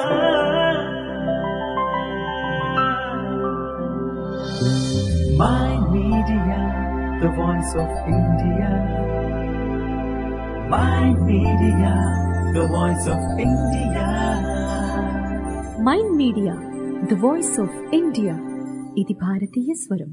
My Media, the voice of India. My Media, the voice of India. Mind media the voice of India ఇది భారతీయ స్వరం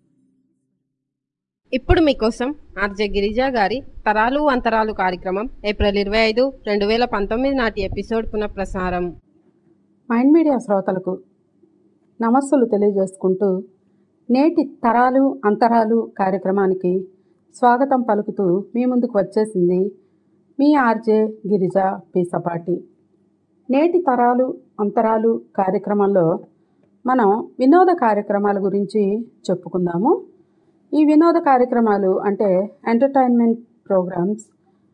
ఇప్పుడు మీకోసం RJ Girija గారి తరాలు అంతరాలు కార్యక్రమం ఏప్రిల్ ఇరవై ఐదు రెండు వేల పంతొమ్మిది నాటి ఎపిసోడ్ పునఃప్రసారం మైండ్ మీడియా శ్రోతలకు నమస్సులు తెలియజేసుకుంటూ నేటి తరాలు అంతరాలు కార్యక్రమానికి స్వాగతం పలుకుతూ మీ ముందుకు వచ్చేసింది మీ ఆర్జే గిరిజ పీసపాటి నేటి తరాలు అంతరాలు కార్యక్రమంలో మనం వినోద కార్యక్రమాల గురించి చెప్పుకుందాము ఈ వినోద కార్యక్రమాలు అంటే ఎంటర్టైన్మెంట్ ప్రోగ్రామ్స్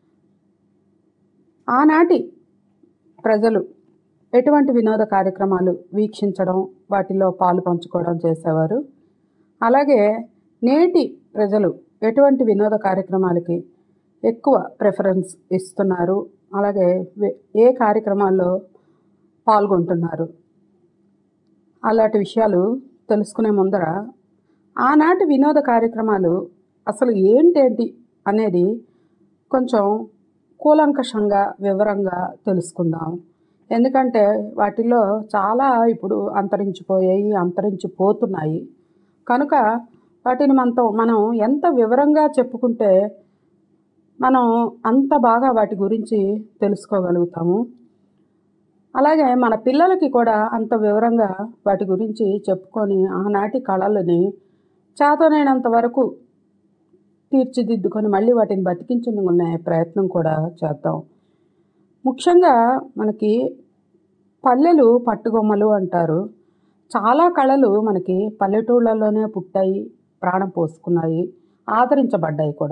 ఆనాటి ప్రజలు ఎటువంటి వినోద కార్యక్రమాలు వీక్షించడం వాటిలో పాలు పంచుకోవడం చేసేవారు అలాగే నేటి ప్రజలు ఎటువంటి వినోద కార్యక్రమాలకి ఎక్కువ ప్రిఫరెన్స్ ఇస్తున్నారు అలాగే వే- ఏ కార్యక్రమాల్లో పాల్గొంటున్నారు అలాంటి విషయాలు తెలుసుకునే ముందర ఆనాటి వినోద కార్యక్రమాలు అసలు ఏంటేంటి అనేది కొంచెం కూలంకషంగా వివరంగా తెలుసుకుందాం ఎందుకంటే వాటిల్లో చాలా ఇప్పుడు అంతరించిపోయాయి అంతరించిపోతున్నాయి కనుక వాటిని మనతో మనం ఎంత వివరంగా చెప్పుకుంటే మనం అంత బాగా వాటి గురించి తెలుసుకోగలుగుతాము అలాగే మన పిల్లలకి కూడా అంత వివరంగా వాటి గురించి చెప్పుకొని ఆనాటి కళలని చేతనైనంత వరకు తీర్చిదిద్దుకొని మళ్ళీ వాటిని బతికించుకునే ప్రయత్నం కూడా చేద్దాం ముఖ్యంగా మనకి పల్లెలు పట్టుగొమ్మలు అంటారు చాలా కళలు మనకి పల్లెటూళ్ళలోనే పుట్టాయి ప్రాణం పోసుకున్నాయి ఆదరించబడ్డాయి కూడా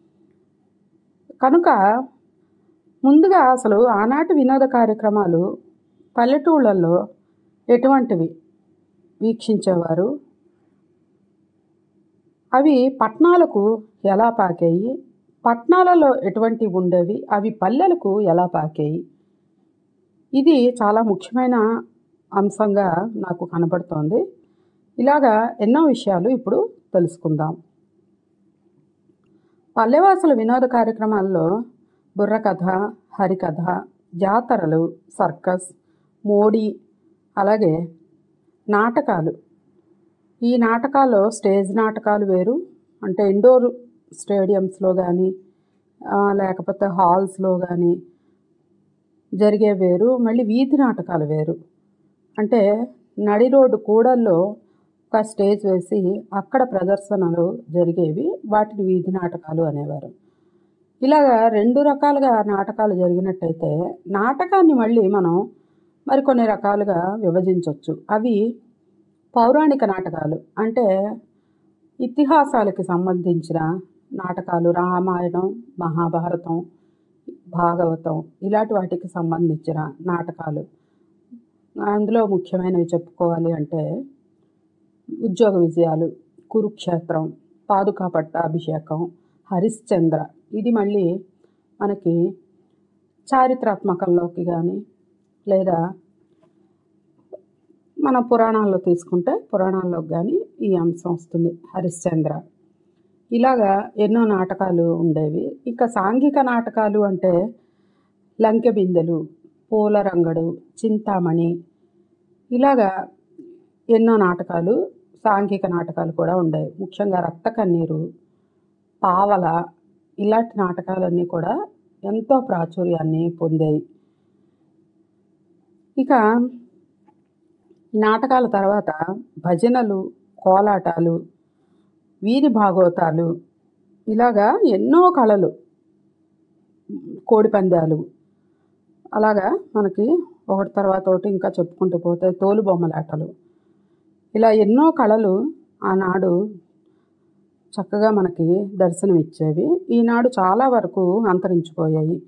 కనుక ముందుగా అసలు ఆనాటి వినోద కార్యక్రమాలు పల్లెటూళ్ళల్లో ఎటువంటివి వీక్షించేవారు అవి పట్టణాలకు ఎలా పాకాయి పట్టణాలలో ఎటువంటి ఉండేవి అవి పల్లెలకు ఎలా పాకాయి ఇది చాలా ముఖ్యమైన అంశంగా నాకు కనబడుతోంది ఇలాగా ఎన్నో విషయాలు ఇప్పుడు తెలుసుకుందాం పల్లెవాసుల వినోద కార్యక్రమాల్లో బుర్రకథ హరికథ జాతరలు సర్కస్ మోడీ అలాగే నాటకాలు ఈ నాటకాల్లో స్టేజ్ నాటకాలు వేరు అంటే ఇండోర్ స్టేడియంస్లో కానీ లేకపోతే హాల్స్లో కానీ జరిగే వేరు మళ్ళీ వీధి నాటకాలు వేరు అంటే నడి రోడ్డు కూడల్లో ఒక స్టేజ్ వేసి అక్కడ ప్రదర్శనలు జరిగేవి వాటిని వీధి నాటకాలు అనేవారు ఇలాగా రెండు రకాలుగా నాటకాలు జరిగినట్టయితే నాటకాన్ని మళ్ళీ మనం మరికొన్ని రకాలుగా విభజించవచ్చు అవి పౌరాణిక నాటకాలు అంటే ఇతిహాసాలకి సంబంధించిన నాటకాలు రామాయణం మహాభారతం భాగవతం ఇలాంటి వాటికి సంబంధించిన నాటకాలు అందులో ముఖ్యమైనవి చెప్పుకోవాలి అంటే ఉద్యోగ విజయాలు కురుక్షేత్రం పాదుకా పట్టాభిషేకం హరిశ్చంద్ర ఇది మళ్ళీ మనకి చారిత్రాత్మకంలోకి కానీ లేదా మన పురాణాల్లో తీసుకుంటే పురాణాల్లోకి కానీ ఈ అంశం వస్తుంది హరిశ్చంద్ర ఇలాగా ఎన్నో నాటకాలు ఉండేవి ఇక సాంఘిక నాటకాలు అంటే లంకె బిందెలు పూలరంగడు చింతామణి ఇలాగా ఎన్నో నాటకాలు సాంఘిక నాటకాలు కూడా ఉండేవి ముఖ్యంగా రక్త కన్నీరు పావల ఇలాంటి నాటకాలన్నీ కూడా ఎంతో ప్రాచుర్యాన్ని పొందాయి ఇక ఈ నాటకాల తర్వాత భజనలు కోలాటాలు వీధి భాగవతాలు ఇలాగా ఎన్నో కళలు కోడిపందాలు అలాగా మనకి ఒకటి తర్వాత ఒకటి ఇంకా చెప్పుకుంటూ పోతే తోలు బొమ్మలాటలు ఇలా ఎన్నో కళలు ఆనాడు చక్కగా మనకి దర్శనం ఇచ్చేవి ఈనాడు చాలా వరకు అంతరించిపోయాయి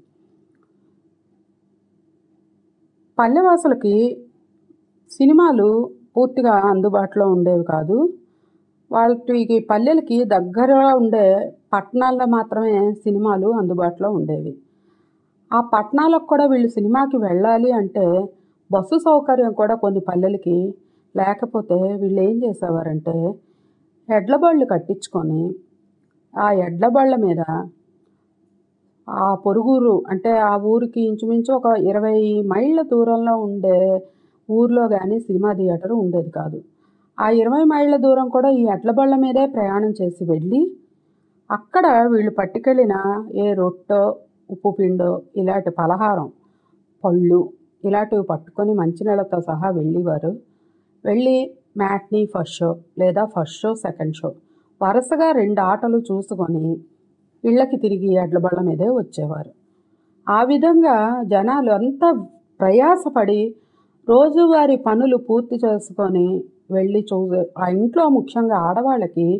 పల్లెవాసులకి సినిమాలు పూర్తిగా అందుబాటులో ఉండేవి కాదు వాటికి పల్లెలకి దగ్గరగా ఉండే పట్టణాల్లో మాత్రమే సినిమాలు అందుబాటులో ఉండేవి ఆ పట్టణాలకు కూడా వీళ్ళు సినిమాకి వెళ్ళాలి అంటే బస్సు సౌకర్యం కూడా కొన్ని పల్లెలకి లేకపోతే వీళ్ళు ఏం చేసేవారంటే ఎడ్ల బళ్ళు కట్టించుకొని ఆ ఎడ్ల బళ్ళ మీద ఆ పొరుగురు అంటే ఆ ఊరికి ఇంచుమించు ఒక ఇరవై మైళ్ళ దూరంలో ఉండే ఊర్లో కానీ సినిమా థియేటర్ ఉండేది కాదు ఆ ఇరవై మైళ్ళ దూరం కూడా ఈ ఎడ్ల బళ్ళ మీదే ప్రయాణం చేసి వెళ్ళి అక్కడ వీళ్ళు పట్టుకెళ్ళిన ఏ రొట్టో ఉప్పు పిండో ఇలాంటి పలహారం పళ్ళు ఇలాంటివి పట్టుకొని మంచినీళ్ళతో సహా వెళ్ళేవారు వెళ్ళి మ్యాట్నీ ఫస్ట్ షో లేదా ఫస్ట్ షో సెకండ్ షో వరుసగా రెండు ఆటలు చూసుకొని ఇళ్ళకి తిరిగి ఎడ్ల బళ్ళ మీదే వచ్చేవారు ఆ విధంగా జనాలు అంతా ప్రయాసపడి రోజువారి పనులు పూర్తి చేసుకొని వెళ్ళి చూ ఆ ఇంట్లో ముఖ్యంగా ఆడవాళ్ళకి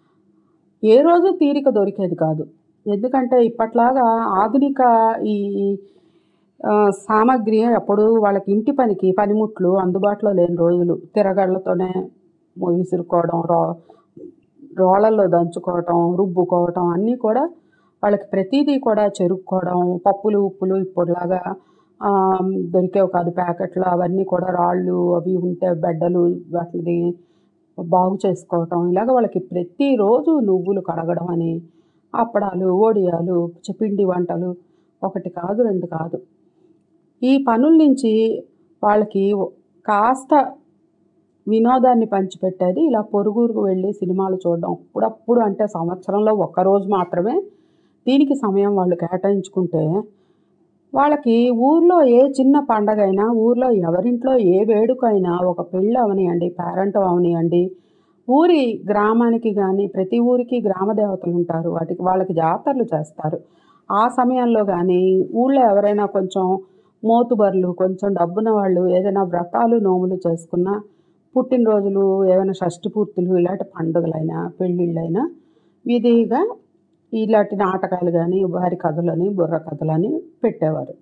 ఏ రోజు తీరిక దొరికేది కాదు ఎందుకంటే ఇప్పట్లాగా ఆధునిక ఈ ఆ, సామాగ్రి అప్పుడు వాళ్ళకి ఇంటి పనికి పనిముట్లు అందుబాటులో లేని రోజులు తిరగళ్ళతోనే విసురుకోవడం రో రోళ్ళల్లో దంచుకోవటం రుబ్బుకోవటం అన్నీ కూడా వాళ్ళకి ప్రతిదీ కూడా చెరుక్కోవడం పప్పులు ఉప్పులు ఇప్పుడులాగా ఆ, దొరికేవి కాదు ప్యాకెట్లు అవన్నీ కూడా రాళ్ళు అవి ఉంటే బెడ్డలు వాటిని బాగు చేసుకోవటం ఇలాగ వాళ్ళకి ప్రతిరోజు నువ్వులు కడగడం అని అప్పడాలు ఓడియాలు చ- పిండి వంటలు ఒకటి కాదు రెండు కాదు ఈ పనుల నుంచి వాళ్ళకి కాస్త వినోదాన్ని పంచిపెట్టేది ఇలా పొరుగురుకు వెళ్ళి సినిమాలు చూడడం అప్పుడప్పుడు అంటే సంవత్సరంలో ఒక్కరోజు మాత్రమే దీనికి సమయం వాళ్ళు కేటాయించుకుంటే వాళ్ళకి ఊర్లో ఏ చిన్న పండగ అయినా ఊర్లో ఎవరింట్లో ఏ వేడుక అయినా ఒక పెళ్ళి అవనియండి పేరెంట్ అవనియండి ఊరి గ్రామానికి కానీ ప్రతి ఊరికి గ్రామ దేవతలు ఉంటారు వాటికి వాళ్ళకి జాతరలు చేస్తారు ఆ సమయంలో కానీ ఊళ్ళో ఎవరైనా కొంచెం మోతుబర్లు కొంచెం డబ్బున వాళ్ళు ఏదైనా వ్రతాలు నోములు చేసుకున్నా పుట్టినరోజులు ఏమైనా షష్టి పూర్తులు ఇలాంటి పండుగలైనా పెళ్ళిళ్ళైనా విధిగా ఇలాంటి నాటకాలు కానీ వారి కథలని బుర్ర కథలని పెట్టేవారు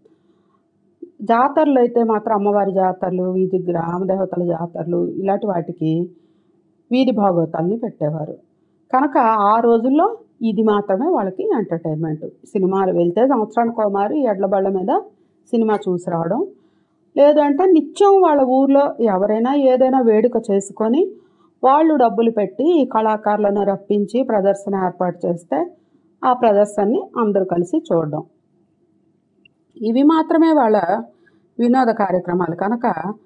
జాతరలు అయితే మాత్రం అమ్మవారి జాతరలు వీధి గ్రామ దేవతల జాతరలు ఇలాంటి వాటికి వీధి భాగవతాలని పెట్టేవారు కనుక ఆ రోజుల్లో ఇది మాత్రమే వాళ్ళకి ఎంటర్టైన్మెంట్ సినిమాలు వెళ్తే సంవత్సరానికి ఒకమారు ఎడ్ల బళ్ళ మీద సినిమా చూసి రావడం లేదంటే నిత్యం వాళ్ళ ఊర్లో ఎవరైనా ఏదైనా వేడుక చేసుకొని వాళ్ళు డబ్బులు పెట్టి ఈ కళాకారులను రప్పించి ప్రదర్శన ఏర్పాటు చేస్తే ఆ ప్రదర్శనని అందరూ కలిసి చూడడం ఇవి మాత్రమే వాళ్ళ వినోద కార్యక్రమాలు కనుక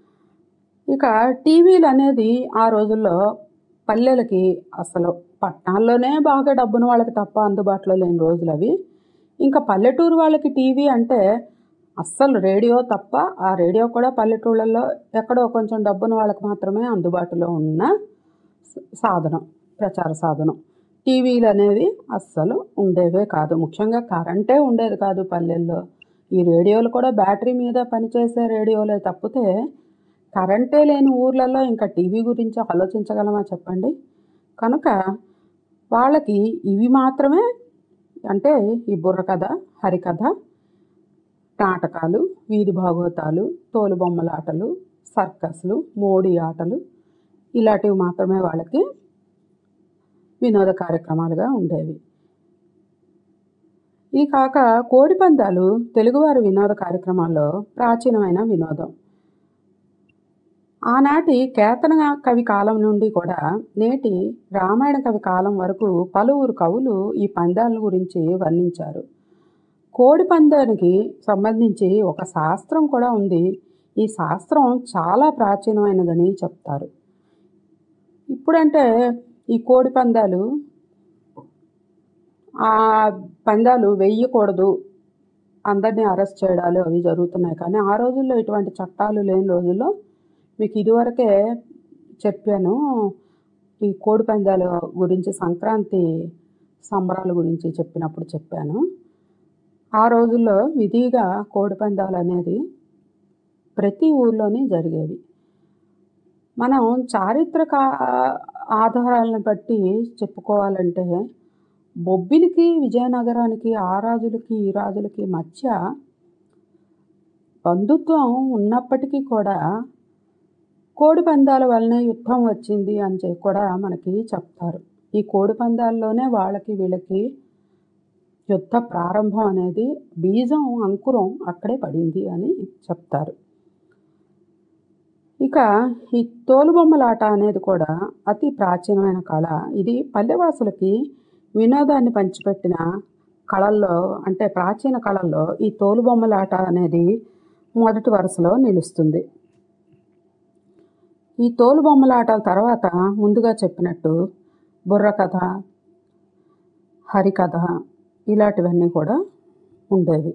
ఇక టీవీలు అనేది ఆ రోజుల్లో పల్లెలకి అసలు పట్టణాల్లోనే బాగా డబ్బును వాళ్ళకి తప్ప అందుబాటులో లేని రోజులు అవి ఇంకా పల్లెటూరు వాళ్ళకి టీవీ అంటే అస్సలు రేడియో తప్ప ఆ రేడియో కూడా పల్లెటూళ్ళల్లో ఎక్కడో కొంచెం డబ్బును వాళ్ళకి మాత్రమే అందుబాటులో ఉన్న స- సాధనం ప్రచార సాధనం టీవీలు అనేవి అస్సలు ఉండేవే కాదు ముఖ్యంగా కరెంటే ఉండేది కాదు పల్లెల్లో ఈ రేడియోలు కూడా బ్యాటరీ మీద పనిచేసే రేడియోలే తప్పితే కరెంటే లేని ఊర్లలో ఇంకా టీవీ గురించి ఆలోచించగలమా చెప్పండి కనుక వాళ్ళకి ఇవి మాత్రమే అంటే ఈ బుర్రకథ హరికథ నాటకాలు వీధి భాగవతాలు తోలుబొమ్మల ఆటలు సర్కస్లు మోడీ ఆటలు ఇలాంటివి మాత్రమే వాళ్ళకి వినోద కార్యక్రమాలుగా ఉండేవి ఇది కాక కోడి పందాలు తెలుగువారి వినోద కార్యక్రమాల్లో ప్రాచీనమైన వినోదం ఆనాటి కేతన కవి కాలం నుండి కూడా నేటి రామాయణ కవి కాలం వరకు పలువురు కవులు ఈ పందాల గురించి వర్ణించారు కోడి పందానికి సంబంధించి ఒక శాస్త్రం కూడా ఉంది ఈ శాస్త్రం చాలా ప్రాచీనమైనదని చెప్తారు ఇప్పుడంటే ఈ కోడి పందాలు ఆ పందాలు వెయ్యకూడదు అందరినీ అరెస్ట్ చేయడాలు అవి జరుగుతున్నాయి కానీ ఆ రోజుల్లో ఇటువంటి చట్టాలు లేని రోజుల్లో మీకు ఇదివరకే చెప్పాను ఈ కోడి పందాల గురించి సంక్రాంతి సంబరాల గురించి చెప్పినప్పుడు చెప్పాను ఆ రోజుల్లో విధిగా కోడి పందాలు అనేది ప్రతి ఊర్లోనే జరిగేవి మనం చారిత్రక ఆధారాలను బట్టి చెప్పుకోవాలంటే బొబ్బిలికి విజయనగరానికి ఆ రాజులకి ఈ రాజులకి మధ్య బంధుత్వం ఉన్నప్పటికీ కూడా కోడి పందాల వలన యుద్ధం వచ్చింది అని చెప్పి కూడా మనకి చెప్తారు ఈ కోడి పందాల్లోనే వాళ్ళకి వీళ్ళకి యుద్ధ ప్రారంభం అనేది బీజం అంకురం అక్కడే పడింది అని చెప్తారు ఇక ఈ తోలుబొమ్మలాట అనేది కూడా అతి ప్రాచీనమైన కళ ఇది పల్లెవాసులకి వినోదాన్ని పంచిపెట్టిన కళల్లో అంటే ప్రాచీన కళల్లో ఈ తోలుబొమ్మలాట అనేది మొదటి వరుసలో నిలుస్తుంది ఈ తోలుబొమ్మలాటల తర్వాత ముందుగా చెప్పినట్టు బుర్రకథ హరికథ ఇలాంటివన్నీ కూడా ఉండేవి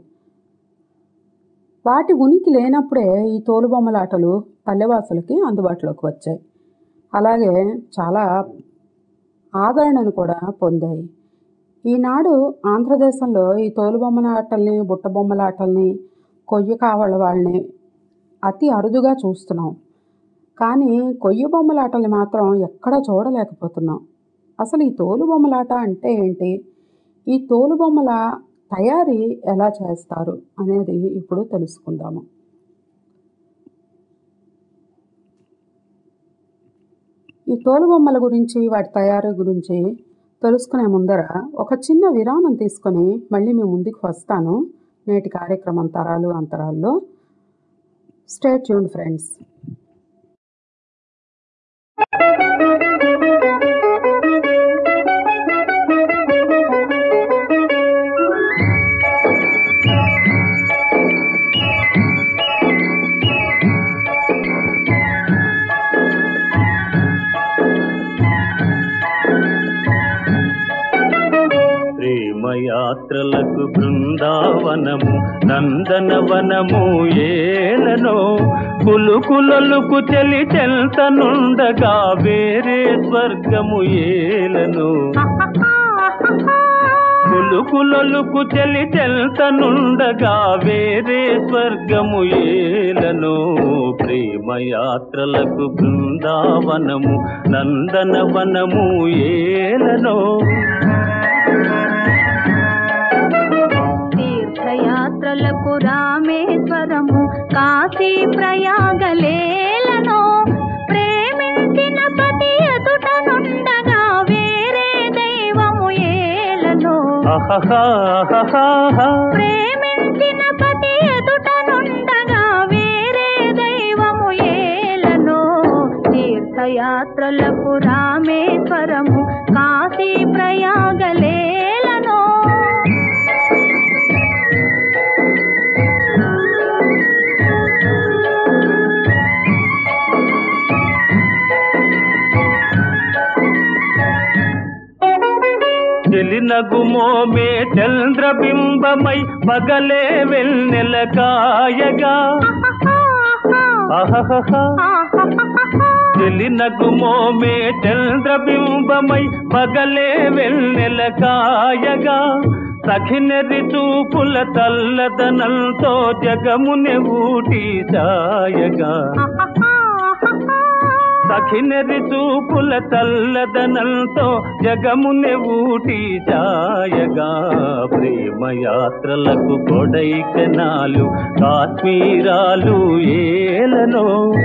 వాటి ఉనికి లేనప్పుడే ఈ తోలుబొమ్మలాటలు పల్లెవాసులకి అందుబాటులోకి వచ్చాయి అలాగే చాలా ఆదరణను కూడా పొందాయి ఈనాడు ఆంధ్రదేశంలో ఈ తోలుబొమ్మలాటల్ని బుట్టబొమ్మలాటల్ని కొయ్య కావళ్ళ వాళ్ళని అతి అరుదుగా చూస్తున్నాం కానీ కొయ్య బొమ్మలాటల్ని మాత్రం ఎక్కడా చూడలేకపోతున్నాం అసలు ఈ తోలుబొమ్మలాట అంటే ఏంటి ఈ తోలుబొమ్మల తయారీ ఎలా చేస్తారు అనేది ఇప్పుడు తెలుసుకుందాము ఈ తోలుబొమ్మల గురించి వాటి తయారీ గురించి తెలుసుకునే ముందర ఒక చిన్న విరామం తీసుకొని మళ్ళీ మీ ముందుకు వస్తాను నేటి కార్యక్రమం తరాలు అంతరాల్లో స్టే ట్యూన్ ఫ్రెండ్స్ ప్రేమయాత్రలకు బృందావనము నందనవనము ఏలనో కులుకులలుకు చెలి చెల్తనుండగా వేరే స్వర్గము ఏలను కులుకులలుకు చెలి చెల్తనుండగా వేరే స్వర్గము ఏలను ప్రేమయాత్రలకు బృందావనము నందనవనము ఏలనో తీర్థయాత్రలకు రామేశ్వరము కాశీ ప్రయాగలేలను ప్రేమించిన పతి ఎదుట నుండగా వేరే దైవము ఏలను అహహహహహ. ప్రేమించిన పతి ఎదుట నుండగా వేరే దైవము ఏలను తీర్థయాత్రలకు రామేశ్వరము కాశీ ప్రయాగలేలను చెలినగుమోమే చంద్రబింబమై పగలే వెన్నెల కాయగా అహహహ. చెలినగుమోమే చంద్రబింబమై పగలే వెన్నెల కాయగా సఖినెరి చూపుల తల్లదనంతో జగమునె ఊటి సాయగా సఖినెరి చూపుల చల్లదనంతో జగమునె ఊటి జాయగా ప్రేమయాత్రలకు కొడైకెనాలు కాశ్మీరాలు ఏలనో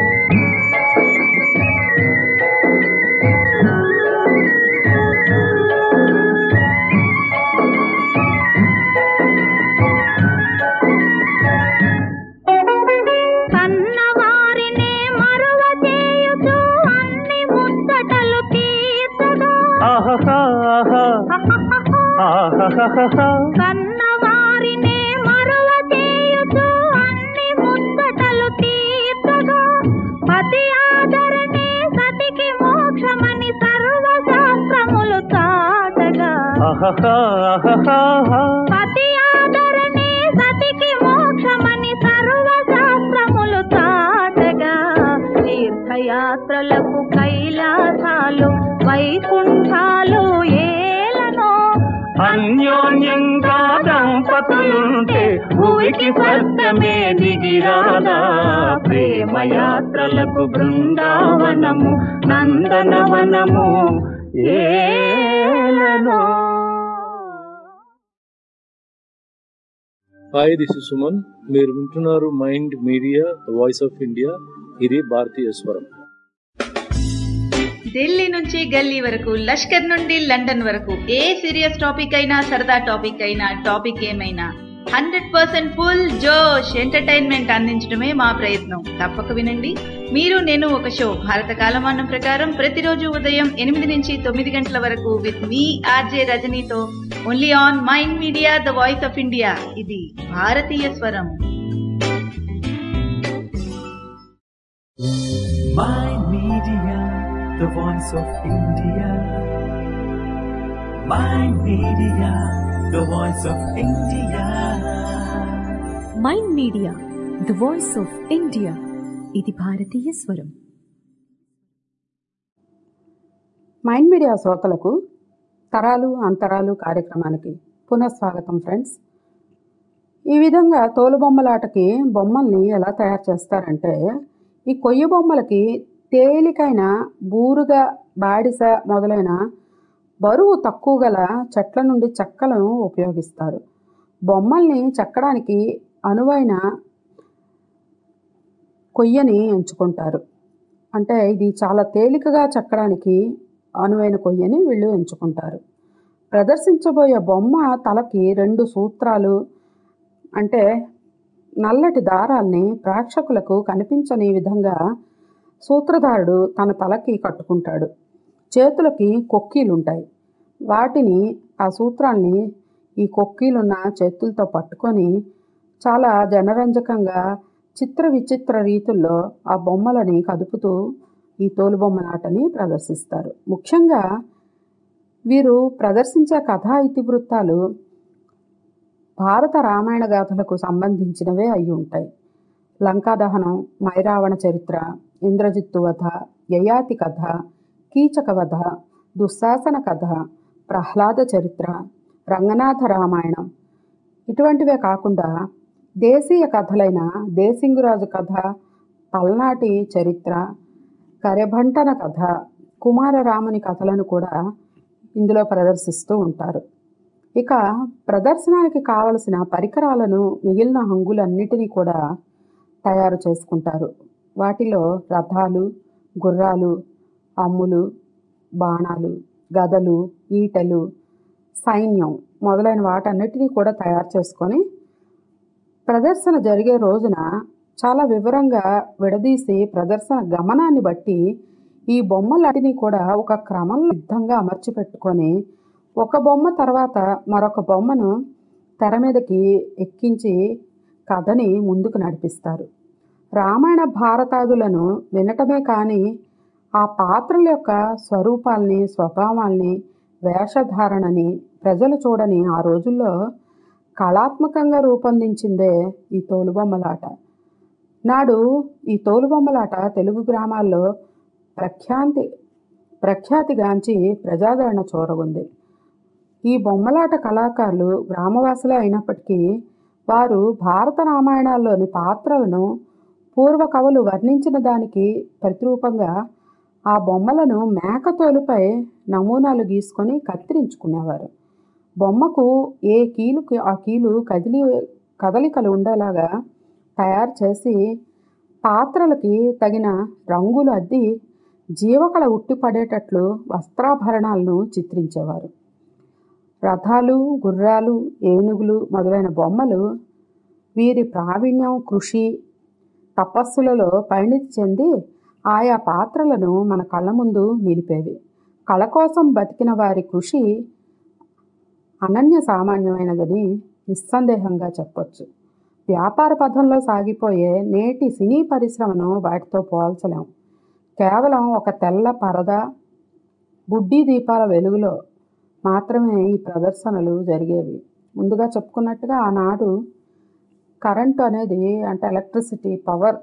కన్నవారిని మరువ చేయుచు అన్ని ముచ్చటలు తీర్చగా ఆహా ఆహా కన్నవారిని మరువ చేయుచు అన్ని ముచ్చటలు తీర్చగా పతి ఆదరణే సతికి మోక్షమని సర్వశాస్త్రములు చాటగా ఆహా పతి ఆదరణే సతికి మోక్షమని సర్వశాస్త్రములు చాటగా తీర్థయాత్రలకు కైలాసాలు వైకుంఠాలు ఏలనో అన్యోన్యంగా దంపతులుంటే భూమికి స్వర్గమే దిగిరాదా ప్రేమయాత్రలకు బృందావనము నందనవనము ఏలనో హాయ్ దిస్ ఇస్ సుమన్ మీరు వింటున్నారు mind media the voice of India ఇది భారతీయ స్వరం ఢిల్లీ నుంచి గల్లీ వరకు లష్కర్ నుండి లండన్ వరకు ఏ సీరియస్ టాపిక్ అయినా సరదా టాపిక్ అయినా టాపిక్ ఏమైనా హండ్రెడ్ పర్సెంట్ ఫుల్ జోష్ ఎంటర్టైన్మెంట్ అందించడమే మా ప్రయత్నం తప్పక వినండి మీరు నేను ఒక షో భారత కాలమానం ప్రకారం ప్రతిరోజు ఉదయం ఎనిమిది నుంచి తొమ్మిది గంటల వరకు విత్ మీ ఆర్జే రజనీతో only on mind media the voice of India ఇది భారతీయ స్వరం Mind Media, the voice of India. Mind Media, the voice of India. Mind media the voice of India ఇది భారతీయ స్వరం మైండ్ మీడియా శ్రోతలకు తరాలు అంతరాలు కార్యక్రమానికి పునఃస్వాగతం ఫ్రెండ్స్ ఈ విధంగా తోలుబొమ్మలాటకి బొమ్మల్ని ఎలా తయారు చేస్తారంటే ఈ కొయ్య బొమ్మలకి తేలికైన బూరుగా బాడిస మొదలైన బరువు తక్కువ గల చెట్ల నుండి చెక్కలను ఉపయోగిస్తారు బొమ్మల్ని చెక్కడానికి అనువైన కొయ్యని ఎంచుకుంటారు అంటే ఇది చాలా తేలికగా చెక్కడానికి అనువైన కొయ్యని వీళ్ళు ఎంచుకుంటారు ప్రదర్శించబోయే బొమ్మ తలకి రెండు సూత్రాలు అంటే నల్లటి దారాల్ని ప్రేక్షకులకు కనిపించని విధంగా సూత్రధారుడు తన తలకి కట్టుకుంటాడు చేతులకి కొక్కీలుంటాయి వాటిని ఆ సూత్రాల్ని ఈ కొక్కీలున్న చేతులతో పట్టుకొని చాలా జనరంజకంగా చిత్ర విచిత్ర రీతుల్లో ఆ బొమ్మలని కదుపుతూ ఈ తోలుబొమ్మలాటని ప్రదర్శిస్తారు ముఖ్యంగా వీరు ప్రదర్శించే కథా ఇతివృత్తాలు భారత రామాయణ గాథలకు సంబంధించినవే అయి ఉంటాయి లంకాదహనం మైరావణ చరిత్ర ఇంద్రజిత్తు వధ యయాతి కథ కీచక వధ దుశ్శాసన కథ ప్రహ్లాద చరిత్ర రంగనాథ రామాయణం ఇటువంటివే కాకుండా దేశీయ కథలైన దేశింగురాజు కథ పల్నాటి చరిత్ర కరెభంటన కథ కుమారరాముని కథలను కూడా ఇందులో ప్రదర్శిస్తూ ఉంటారు ఇక ప్రదర్శనానికి కావలసిన పరికరాలను మిగిలిన హంగులన్నిటినీ కూడా తయారు చేసుకుంటారు వాటిలో రథాలు గుర్రాలు అమ్ములు బాణాలు గదలు ఈటెలు సైన్యం మొదలైన వాటన్నిటినీ కూడా తయారు చేసుకొని ప్రదర్శన జరిగే రోజున చాలా వివరంగా విడదీసి ప్రదర్శన గమనాన్ని బట్టి ఈ బొమ్మలన్నిటినీ కూడా ఒక క్రమంలో సిద్ధంగా అమర్చి పెట్టుకొని ఒక బొమ్మ తర్వాత మరొక బొమ్మను తెర మీదకి ఎక్కించి కథని ముందుకు నడిపిస్తారు రామాయణ భారతాదులను వినటమే కానీ ఆ పాత్రల యొక్క స్వరూపాల్ని స్వభావాల్ని వేషధారణని ప్రజలు చూడని ఆ రోజుల్లో కళాత్మకంగా రూపొందించిందే ఈ తోలుబొమ్మలాట నాడు ఈ తోలుబొమ్మలాట తెలుగు గ్రామాల్లో ప్రఖ్యాంతి ప్రఖ్యాతిగాంచి ప్రజాదరణ చూరగుంది ఈ బొమ్మలాట కళాకారులు గ్రామవాసులే అయినప్పటికీ వారు భారత రామాయణాల్లోని పాత్రలను పూర్వ కవులు వర్ణించిన దానికి ప్రతిరూపంగా ఆ బొమ్మలను మేకతోలుపై నమూనాలు గీసుకొని కత్తిరించుకునేవారు బొమ్మకు ఏ కీలుకి ఆ కీలు కదిలి కదలికలు ఉండేలాగా తయారు చేసి పాత్రలకి తగిన రంగులు అద్ది జీవకళ ఉట్టిపడేటట్లు వస్త్రాభరణాలను చిత్రించేవారు రథాలు గుర్రాలు ఏనుగులు మొదలైన బొమ్మలు వీరి ప్రావీణ్యం కృషి తపస్సులలో పరిణితి చెంది ఆయా పాత్రలను మన కళ్ళ ముందు నిలిపేవి కళ కోసం బతికిన వారి కృషి అనన్య సామాన్యమైనదని నిస్సందేహంగా చెప్పొచ్చు వ్యాపార పథంలో సాగిపోయే నేటి సినీ పరిశ్రమను వాటితో పోల్చలేం కేవలం ఒక తెల్ల పరద బుడ్డీ దీపాల వెలుగులో మాత్రమే ఈ ప్రదర్శనలు జరిగేవి ముందుగా చెప్పుకున్నట్టుగా ఆనాడు కరెంటు అనేది అంటే ఎలక్ట్రిసిటీ పవర్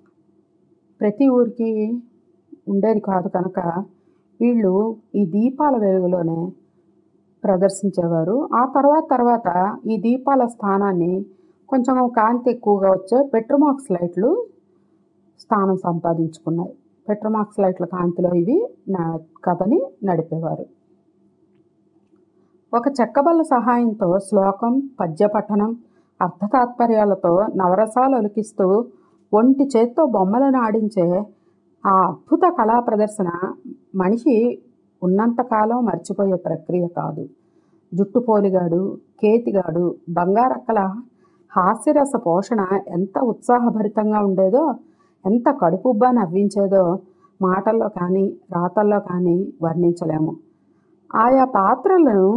ప్రతి ఊరికి ఉండేది కాదు కనుక వీళ్ళు ఈ దీపాల వెలుగులోనే ప్రదర్శించేవారు ఆ తర్వాత తర్వాత ఈ దీపాల స్థానాన్ని కొంచెం కాంతి ఎక్కువగా వచ్చే పెట్రోమాక్స్ లైట్లు స్థానం సంపాదించుకున్నాయి పెట్రోమాక్స్ లైట్ల కాంతిలో ఇవి నా కథని నడిపేవారు ఒక చెక్కబల్ల సహాయంతో శ్లోకం పద్యపఠనం అర్థతాత్పర్యాలతో నవరసాలు ఒలికిస్తూ ఒంటి చేత్తో బొమ్మలను ఆడించే ఆ అద్భుత కళా ప్రదర్శన మనిషి ఉన్నంతకాలం మర్చిపోయే ప్రక్రియ కాదు జుట్టు పోలిగాడు కేతిగాడు బంగారక్కల హాస్యరస పోషణ ఎంత ఉత్సాహభరితంగా ఉండేదో ఎంత కడుపుబ్బా నవ్వించేదో మాటల్లో కానీ రాతల్లో కానీ వర్ణించలేము ఆయా పాత్రలను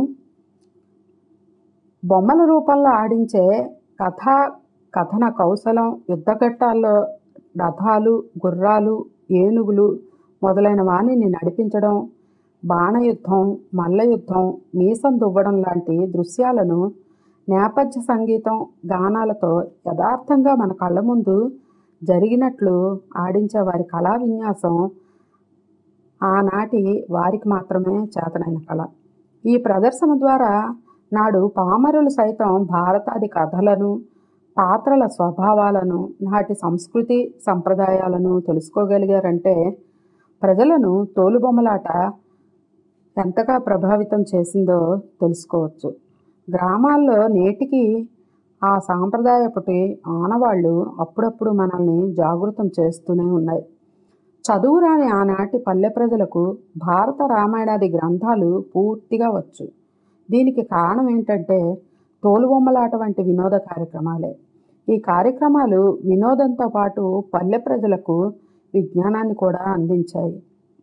బొమ్మల రూపంలో ఆడించే కథా కథన కౌశలం యుద్ధఘట్టాల్లో రథాలు గుర్రాలు ఏనుగులు మొదలైన వాణిని నడిపించడం బాణయుద్ధం మల్లయుద్ధం మీసం దువ్వడం లాంటి దృశ్యాలను నేపథ్య సంగీతం గానాలతో యథార్థంగా మన కళ్ళ ముందు జరిగినట్లు ఆడించే వారి కళా విన్యాసం ఆనాటి వారికి మాత్రమే చేతనైన కళ ఈ ప్రదర్శన ద్వారా నాడు పామరులు సైతం భారతాది కథలను పాత్రల స్వభావాలను నాటి సంస్కృతి సంప్రదాయాలను తెలుసుకోగలిగారంటే ప్రజలను తోలుబొమ్మలాట ఎంతగా ప్రభావితం చేసిందో తెలుసుకోవచ్చు గ్రామాల్లో నేటికి ఆ సాంప్రదాయపటి ఆనవాళ్ళు అప్పుడప్పుడు మనల్ని జాగృతం చేస్తూనే ఉన్నాయి చదువురాని ఆనాటి పల్లె ప్రజలకు భారత రామాయణాది గ్రంథాలు పూర్తిగా వచ్చు దీనికి కారణం ఏంటంటే తోలుబొమ్మలాట వంటి వినోద కార్యక్రమాలే ఈ కార్యక్రమాలు వినోదంతో పాటు పల్లె ప్రజలకు విజ్ఞానాన్ని కూడా అందించాయి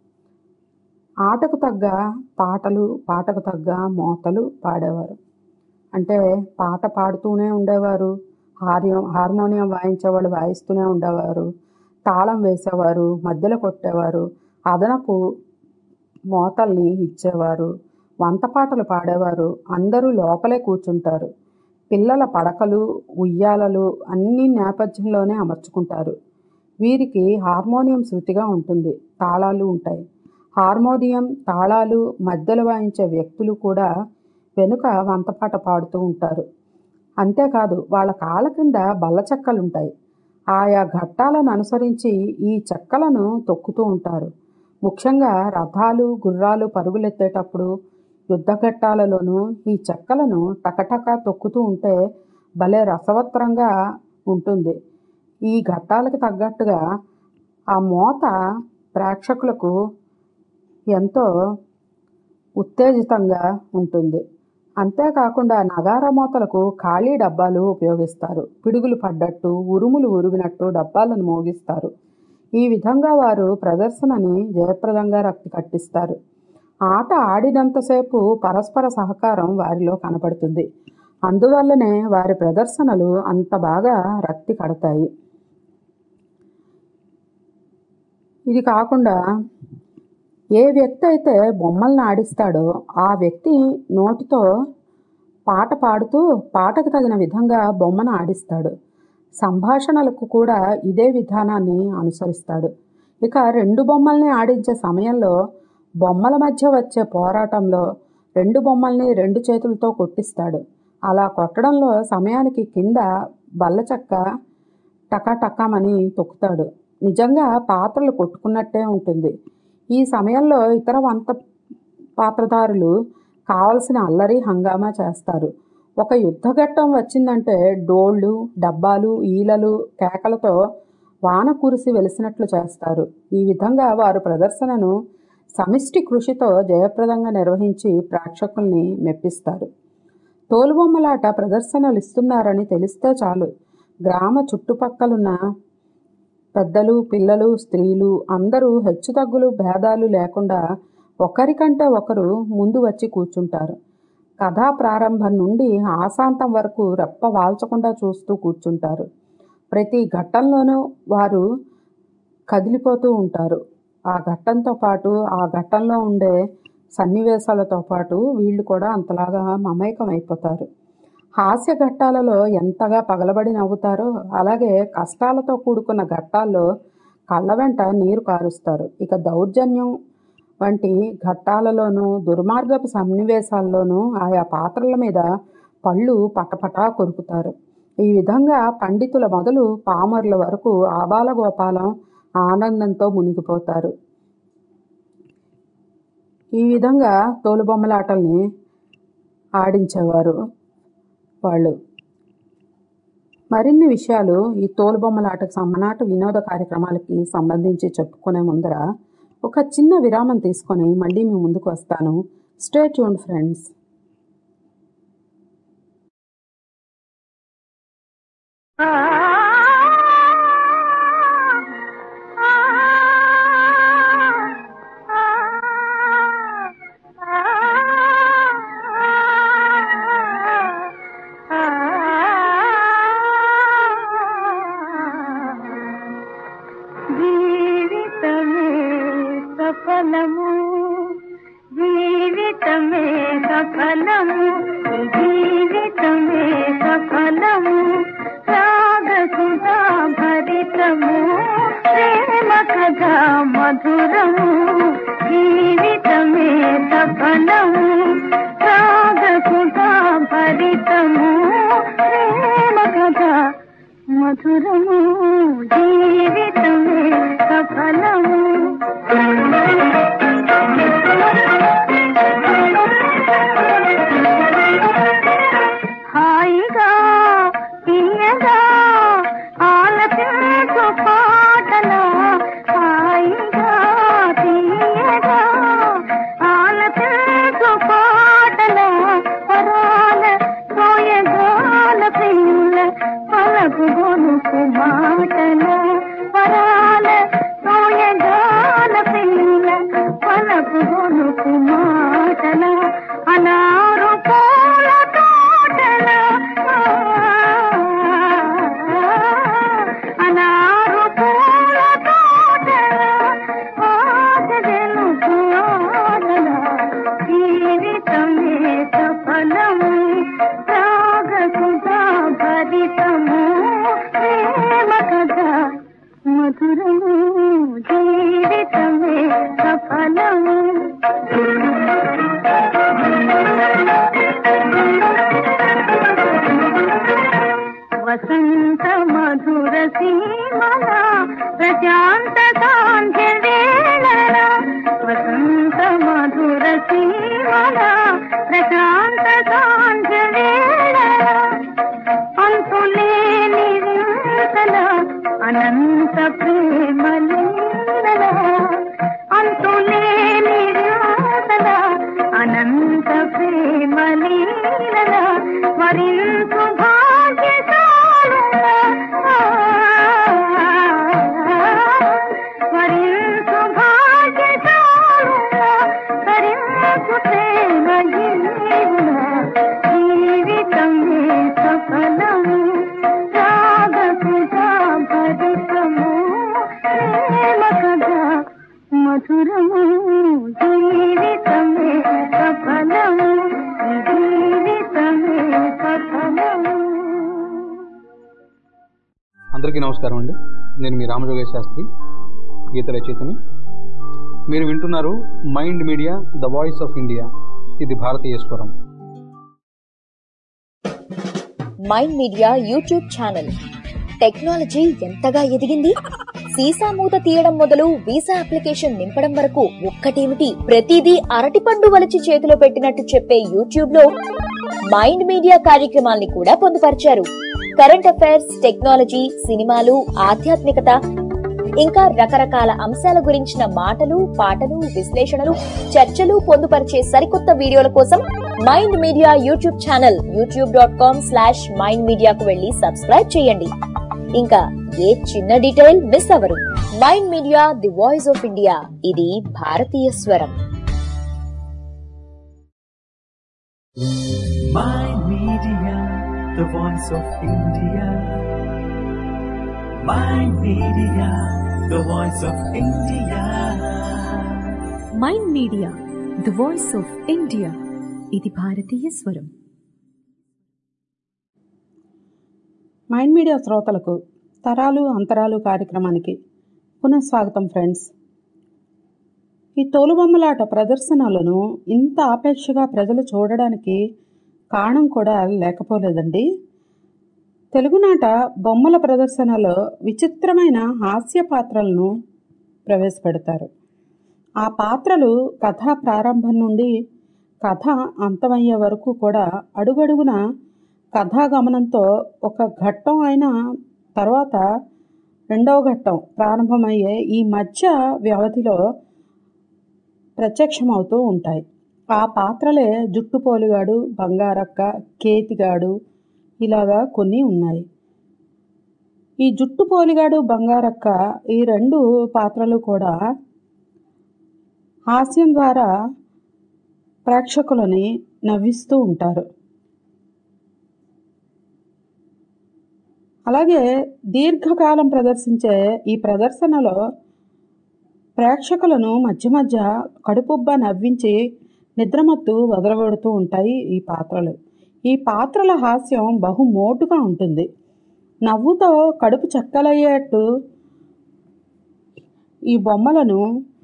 ఆటకు తగ్గ పాటలు పాటకు తగ్గ మోతలు పాడేవారు అంటే పాట పాడుతూనే ఉండేవారు హార్యం హార్మోనియం వాయించేవాళ్ళు వాయిస్తూనే ఉండేవారు తాళం వేసేవారు మధ్యలో కొట్టేవారు అదనపు మోతల్ని ఇచ్చేవారు వంత పాటలు పాడేవారు అందరూ లోపలే కూర్చుంటారు పిల్లల పడకలు ఉయ్యాలలు అన్నీ నేపథ్యంలోనే అమర్చుకుంటారు వీరికి హార్మోనియం శృతిగా ఉంటుంది తాళాలు ఉంటాయి హార్మోనియం తాళాలు మధ్యలో వాయించే వ్యక్తులు కూడా వెనుక వంతపాట పాడుతూ ఉంటారు అంతేకాదు వాళ్ళ కాళ్ళ కింద బల్ల చెక్కలుంటాయి ఆయా ఘట్టాలను అనుసరించి ఈ చెక్కలను తొక్కుతూ ఉంటారు ముఖ్యంగా రథాలు గుర్రాలు పరుగులెత్తేటప్పుడు యుద్ధ ఘట్టాలలోనూ ఈ చెక్కలను టకటక తొక్కుతూ ఉంటే భలే రసవత్రంగా ఉంటుంది ఈ ఘట్టాలకు తగ్గట్టుగా ఆ మోత ప్రేక్షకులకు ఎంతో ఉత్తేజితంగా ఉంటుంది అంతేకాకుండా నగార మోతలకు ఖాళీ డబ్బాలు ఉపయోగిస్తారు పిడుగులు పడ్డట్టు ఉరుములు ఉరిమినట్టు డబ్బాలను మోగిస్తారు ఈ విధంగా వారు ప్రదర్శనని జయప్రదంగా రక్తి కట్టిస్తారు ఆట ఆడినంతసేపు పరస్పర సహకారం వారిలో కనపడుతుంది అందువల్లనే వారి ప్రదర్శనలు అంత బాగా రక్తి కడతాయి ఇది కాకుండా ఏ వ్యక్తి అయితే బొమ్మలను ఆడిస్తాడో ఆ వ్యక్తి నోటితో పాట పాడుతూ పాటకు తగిన విధంగా బొమ్మను ఆడిస్తాడు సంభాషణలకు కూడా ఇదే విధానాన్ని అనుసరిస్తాడు ఇక రెండు బొమ్మల్ని ఆడించే సమయంలో బొమ్మల మధ్య వచ్చే పోరాటంలో రెండు బొమ్మల్ని రెండు చేతులతో కొట్టిస్తాడు అలా కొట్టడంలో సమయానికి కింద బల్ల చెక్క టకాటకామని తొక్కుతాడు నిజంగా పాత్రలు కొట్టుకున్నట్టే ఉంటుంది ఈ సమయంలో ఇతర వంత పాత్రధారులు కావలసిన అల్లరి హంగామా చేస్తారు ఒక యుద్ధఘట్టం వచ్చిందంటే డోళ్ళు డబ్బాలు ఈలలు కేకలతో వాన కురిసి వెలిసినట్లు చేస్తారు ఈ విధంగా వారు ప్రదర్శనను సమిష్టి కృషితో జయప్రదంగా నిర్వహించి ప్రేక్షకుల్ని మెప్పిస్తారు తోలుబొమ్మలాట ప్రదర్శనలు ఇస్తున్నారని తెలిస్తే చాలు గ్రామ చుట్టుపక్కలున్న పెద్దలు పిల్లలు స్త్రీలు అందరూ హెచ్చుతగ్గులు భేదాలు లేకుండా ఒకరికంటే ఒకరు ముందు వచ్చి కూర్చుంటారు కథా ప్రారంభం నుండి ఆశాంతం వరకు రెప్ప వాల్చకుండా చూస్తూ కూర్చుంటారు ప్రతి ఘట్టంలోనూ వారు కదిలిపోతూ ఉంటారు ఆ ఘట్టంతో పాటు ఆ ఘట్టంలో ఉండే సన్నివేశాలతో పాటు వీళ్ళు కూడా అంతలాగా మమైకం అయిపోతారు హాస్య ఘట్టాలలో ఎంతగా పగలబడి నవ్వుతారో అలాగే కష్టాలతో కూడుకున్న ఘట్టాల్లో కళ్ళ వెంట నీరు కారుస్తారు ఇక దౌర్జన్యం వంటి ఘట్టాలలోనూ దుర్మార్గపు సన్నివేశాల్లోనూ ఆయా పాత్రల మీద పళ్ళు పటపటా కొరుకుతారు ఈ విధంగా పండితుల మొదలు పామరుల వరకు ఆబాల గోపాలం ఆనందంతో మునిగిపోతారు ఈ విధంగా తోలుబొమ్మలాటల్ని ఆడించేవారు వాళ్ళు మరిన్ని విషయాలు ఈ తోలుబొమ్మలాటకు సమ్మనాటు వినోద కార్యక్రమాలకి సంబంధించి చెప్పుకునే ముందర ఒక చిన్న విరామం తీసుకొని మళ్ళీ మీ ముందుకు వస్తాను స్టే ట్యూన్ ఫ్రెండ్స్ జీవితమే సఫలము జీవితమే సఫలము జీవితమే సఫలము రాగసుధా భరితము ప్రేమ కథ మధురము జీవితమే సఫలము రాగసుధా భరితము ప్రేమ కథ మధురము జీవితమే సఫలము హాయిగా తీయగా ఆలపించు పాటల హాయిగా తీయగా ఆలపించు పాటల పరాల సోయగాల పిల్ల పలకు గొనుకు మాటల పరాల సోయగాల పిల్ల పలకు గొనుకు మాటల అనారు పూల తోటల అనారు పూల తోటల ఆశదెలుపు ఆటల జీవితమే సఫలము రాగసుధా భరితము ప్రేమ కథ మధురము జీవితమే సఫలము వసంత మధుర సీమల ప్రశాంత కాంతి వేళల వసంత మధుర సీమల ప్రశాంత కాంతి వేళల అంతులేని వింతల అనంత ప్రేమ లీలల అంతులేని వింతల అనంత ప్రేమ లీలల మరింత భాగ్యశాలుల మరింత భాగ్యశాలుల తరింపు ప్రేమ జీవుల జీవితమే సఫలము రాగసుధా భరితము ప్రేమ కథ మధురము జీవితమే సఫలము జీవితమే సఫలము అందరికీ నమస్కారం అండి నేను మీ రామజోగేశ్ శాస్త్రి గీత రచయితని మీరు వింటున్నారు mind media the voice of India ఇది భారతీయ స్వరం mind media YouTube channel technology ఎంతగా ఎదిగింది సీసా మూత తీయడం మొదలు వీసా అప్లికేషన్ నింపడం వరకు ఒక్కటేమిటి ప్రతిదీ అరటిపండు వలిచి చేతిలో పెట్టినట్టు చెప్పే యూట్యూబ్ లో మైండ్ మీడియా కార్యక్రమాల్ని కూడా పొందుపరిచారు కరెంట్ అఫైర్స్ టెక్నాలజీ సినిమాలు ఆధ్యాత్మికత ఇంకా రకరకాల అంశాల గురించిన మాటలు పాటలు విశ్లేషణలు చర్చలు పొందుపరిచే సరికొత్త వీడియోల కోసం mind media YouTube channel YouTube dot com slash mind మీడియాకు వెళ్లి సబ్స్క్రైబ్ చేయండి ఇంకా ఏ చిన్న డీటెయిల్ మిస్ అవరు mind media the voice of India ఇది భారతీయ స్వరం Mind Media, the voice of India. Mind Media, the voice of India. Mind media the voice of India ఇది భారతీయ స్వరం మైండ్ మీడియా శ్రోతలకు తరాలు అంతరాలు కార్యక్రమానికి పునఃస్వాగతం ఫ్రెండ్స్ ఈ తోలుబొమ్మలాట ప్రదర్శనలను ఇంత ఆపేక్షగా ప్రజలు చూడడానికి కారణం కూడా లేకపోలేదండి తెలుగునాట బొమ్మల ప్రదర్శనలో విచిత్రమైన హాస్య పాత్రలను ప్రవేశపెడతారు ఆ పాత్రలు కథ ప్రారంభం నుండి కథ అంతమయ్యే వరకు కూడా అడుగడుగున కథాగమనంతో ఒక ఘట్టం అయిన తర్వాత రెండవ ఘట్టం ప్రారంభమయ్యే ఈ మధ్య వ్యవధిలో ప్రత్యక్షమవుతూ ఉంటాయి ఆ పాత్రలే జుట్టుపోలిగాడు బంగారక్క కేతిగాడు ఇలాగా కొన్ని ఉన్నాయి ఈ జుట్టు పోలిగాడు బంగారక్క ఈ రెండు పాత్రలు కూడా హాస్యం ద్వారా ప్రేక్షకులని నవ్విస్తూ ఉంటారు అలాగే దీర్ఘకాలం ప్రదర్శించే ఈ ప్రదర్శనలో ప్రేక్షకులను మధ్య మధ్య కడుపుబ్బ నవ్వించి నిద్రమత్తు వదలగొడుతూ ఉంటాయి ఈ పాత్రలు ఈ పాత్రల హాస్యం బహు మోటుగా ఉంటుంది నవ్వుతో కడుపు చెక్కలయ్యేట్టు ఈ బొమ్మలను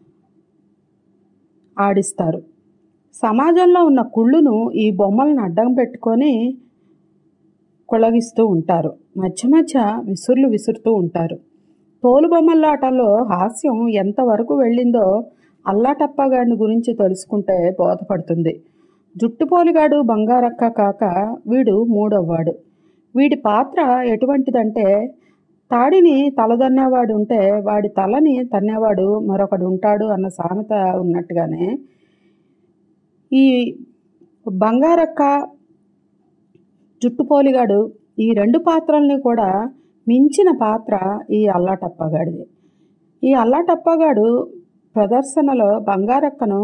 ఆడిస్తారు సమాజంలో ఉన్న కుళ్ళును ఈ బొమ్మలను అడ్డం పెట్టుకొని కొలగిస్తూ ఉంటారు మధ్య మధ్య విసుర్లు విసురుతూ ఉంటారు తోలు బొమ్మలాటలో హాస్యం ఎంతవరకు వెళ్ళిందో అల్లాటప్పగాడిని గురించి తెలుసుకుంటే బోధపడుతుంది జుట్టుపోలిగాడు బంగారక్క కాక వీడు మూడవవాడు వీడి పాత్ర ఎటువంటిదంటే తాడిని తలదన్నేవాడు ఉంటే వాడి తలని తన్నేవాడు మరొకడు ఉంటాడు అన్న సామెత ఉన్నట్టుగానే ఈ బంగారక్క జుట్టుపోలిగాడు ఈ రెండు పాత్రల్ని కూడా మించిన పాత్ర ఈ అల్లాటప్పగాడిది ఈ అల్లాటప్పగాడు ప్రదర్శనలో బంగారక్కను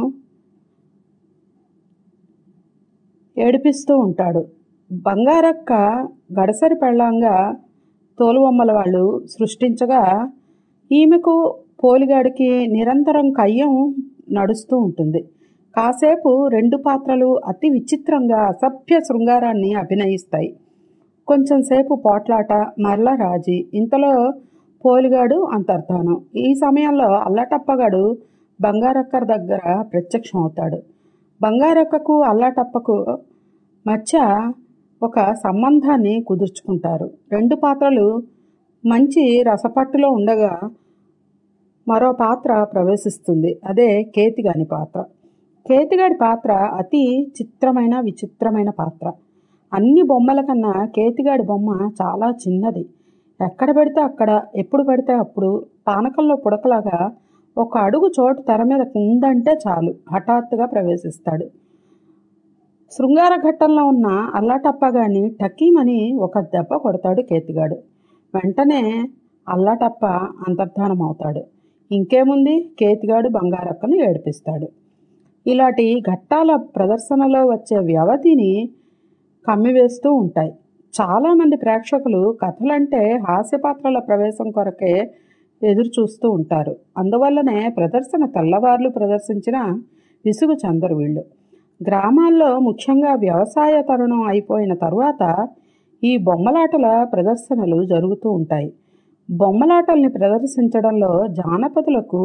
ఏడిపిస్తూ ఉంటాడు బంగారక్క గడసరి పెళ్ళంగా తోలుబొమ్మల వాళ్ళు సృష్టించగా ఈమెకు పోలిగాడికి నిరంతరం కయ్యం నడుస్తూ ఉంటుంది కాసేపు రెండు పాత్రలు అతి విచిత్రంగా అసభ్య శృంగారాన్ని అభినయిస్తాయి కొంచెం సేపు పోట్లాట మరలా రాజీ ఇంతలో పోలిగాడు అంతర్ధానం ఈ సమయంలో అల్లటప్పగాడు బంగారక్కర్ దగ్గర ప్రత్యక్షం అవుతాడు బంగారక్కకు అల్లటప్పకు మధ్య ఒక సంబంధాన్ని కుదుర్చుకుంటారు రెండు పాత్రలు మంచి రసపట్టులో ఉండగా మరో పాత్ర ప్రవేశిస్తుంది అదే కేతిగాని పాత్ర కేతిగాడి పాత్ర అతి చిత్రమైన విచిత్రమైన పాత్ర అన్ని బొమ్మల కన్నా కేతిగాడి బొమ్మ చాలా చిన్నది ఎక్కడ పెడితే అక్కడ ఎప్పుడు పడితే అప్పుడు పానకంలో పుడకలాగా ఒక అడుగు చోటు తెర మీద ఉందంటే చాలు హఠాత్తుగా ప్రవేశిస్తాడు శృంగార ఘట్టంలో ఉన్న అల్లాటప్పగాని టకీమని ఒక దెబ్బ కొడతాడు కేతిగాడు వెంటనే అల్లాటప్ప అంతర్ధానం అవుతాడు ఇంకేముంది కేతిగాడు బంగారక్కను ఏడిపిస్తాడు ఇలాంటి ఘట్టాల ప్రదర్శనలో వచ్చే వ్యవధిని కమ్మివేస్తూ ఉంటాయి చాలామంది ప్రేక్షకులు కథలంటే హాస్యపాత్రల ప్రవేశం కొరకే ఎదురు చూస్తూ ఉంటారు అందువల్లనే ప్రదర్శన తెల్లవార్లు ప్రదర్శించిన విసుగు చెందరు వీళ్ళు గ్రామాల్లో ముఖ్యంగా వ్యవసాయ తరుణం అయిపోయిన తరువాత ఈ బొమ్మలాటల ప్రదర్శనలు జరుగుతూ ఉంటాయి బొమ్మలాటల్ని ప్రదర్శించడంలో జానపదులకు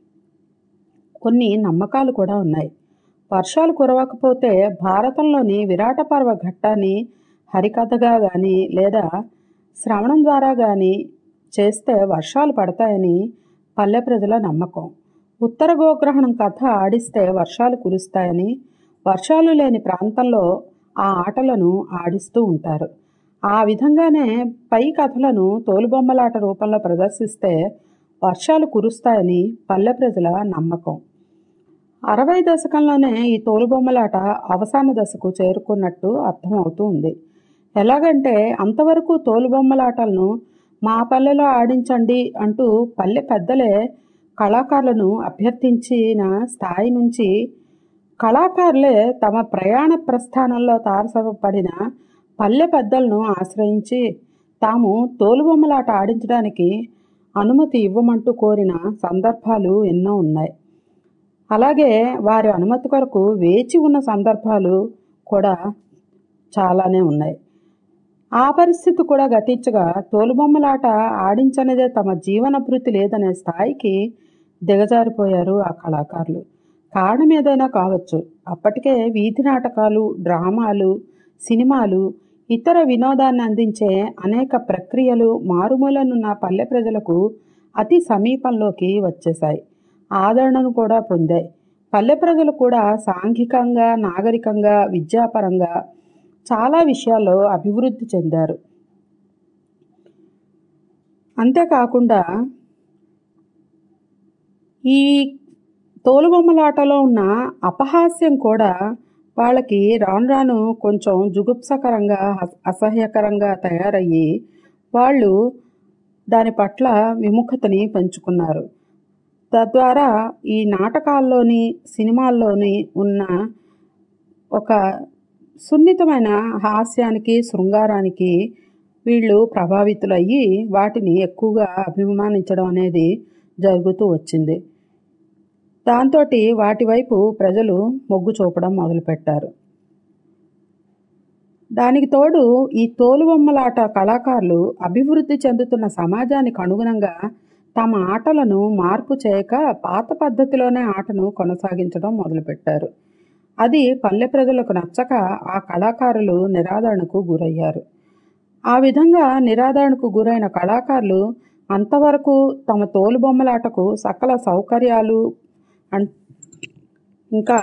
కొన్ని నమ్మకాలు కూడా ఉన్నాయి వర్షాలు కురవకపోతే భారతంలోని విరాట పర్వ ఘట్టాన్ని హరికథగా కానీ లేదా శ్రవణం ద్వారా కానీ చేస్తే వర్షాలు పడతాయని పల్లె ప్రజల నమ్మకం ఉత్తర గోగ్రహణం కథ ఆడిస్తే వర్షాలు కురుస్తాయని వర్షాలు లేని ప్రాంతంలో ఆ ఆటలను ఆడిస్తూ ఉంటారు ఆ విధంగానే పై కథలను తోలుబొమ్మలాట రూపంలో ప్రదర్శిస్తే వర్షాలు కురుస్తాయని పల్లె ప్రజల నమ్మకం అరవై దశకంలోనే ఈ తోలుబొమ్మలాట అవసాన దశకు చేరుకున్నట్టు అర్థమవుతూ ఉంది ఎలాగంటే అంతవరకు తోలుబొమ్మలాటలను మా పల్లెలో ఆడించండి అంటూ పల్లె పెద్దలే కళాకారులను అభ్యర్థించిన స్థాయి నుంచి కళాకారులే తమ ప్రయాణ ప్రస్థానంలో తారసపడిన పల్లె పెద్దలను ఆశ్రయించి తాము తోలుబొమ్మలాట ఆడించడానికి అనుమతి ఇవ్వమంటూ కోరిన సందర్భాలు ఎన్నో ఉన్నాయి అలాగే వారి అనుమతి కొరకు వేచి ఉన్న సందర్భాలు కూడా చాలానే ఉన్నాయి ఆ పరిస్థితి కూడా గతించగా తోలుబొమ్మలాట ఆడించనిదే తమ జీవన భృతి లేదనే స్థాయికి దిగజారిపోయారు ఆ కళాకారులు కారణం ఏదైనా కావచ్చు అప్పటికే వీధి నాటకాలు డ్రామాలు సినిమాలు ఇతర వినోదాన్ని అందించే అనేక ప్రక్రియలు మారుమూలనున్న పల్లె ప్రజలకు అతి సమీపంలోకి వచ్చేశాయి ఆదరణను కూడా పొందాయి పల్లె ప్రజలు కూడా సాంఘికంగా నాగరికంగా విద్యాపరంగా చాలా విషయాల్లో అభివృద్ధి చెందారు అంతేకాకుండా ఈ తోలుబొమ్మలాటలో ఉన్న అపహాస్యం కూడా వాళ్ళకి రాను రాను కొంచెం జుగుప్సకరంగా అసహ్యకరంగా తయారయ్యి వాళ్ళు దాని పట్ల విముఖతని పెంచుకున్నారు తద్వారా ఈ నాటకాల్లోని సినిమాల్లోని ఉన్న ఒక సున్నితమైన హాస్యానికి శృంగారానికి వీళ్ళు ప్రభావితులయ్యి వాటిని ఎక్కువగా అభిమానించడం అనేది జరుగుతూ వచ్చింది దాంతో వాటి వైపు ప్రజలు మొగ్గు చూపడం మొదలుపెట్టారు దానికి తోడు ఈ తోలుబొమ్మలాట కళాకారులు అభివృద్ధి చెందుతున్న సమాజానికి అనుగుణంగా తమ ఆటలను మార్పు చేయక పాత పద్ధతిలోనే ఆటను కొనసాగించడం మొదలుపెట్టారు అది పల్లె ప్రజలకు నచ్చక ఆ కళాకారులు నిరాదరణకు గురయ్యారు ఆ విధంగా నిరాదరణకు గురైన కళాకారులు అంతవరకు తమ తోలుబొమ్మలాటకు సకల సౌకర్యాలు అన్ ఇంకా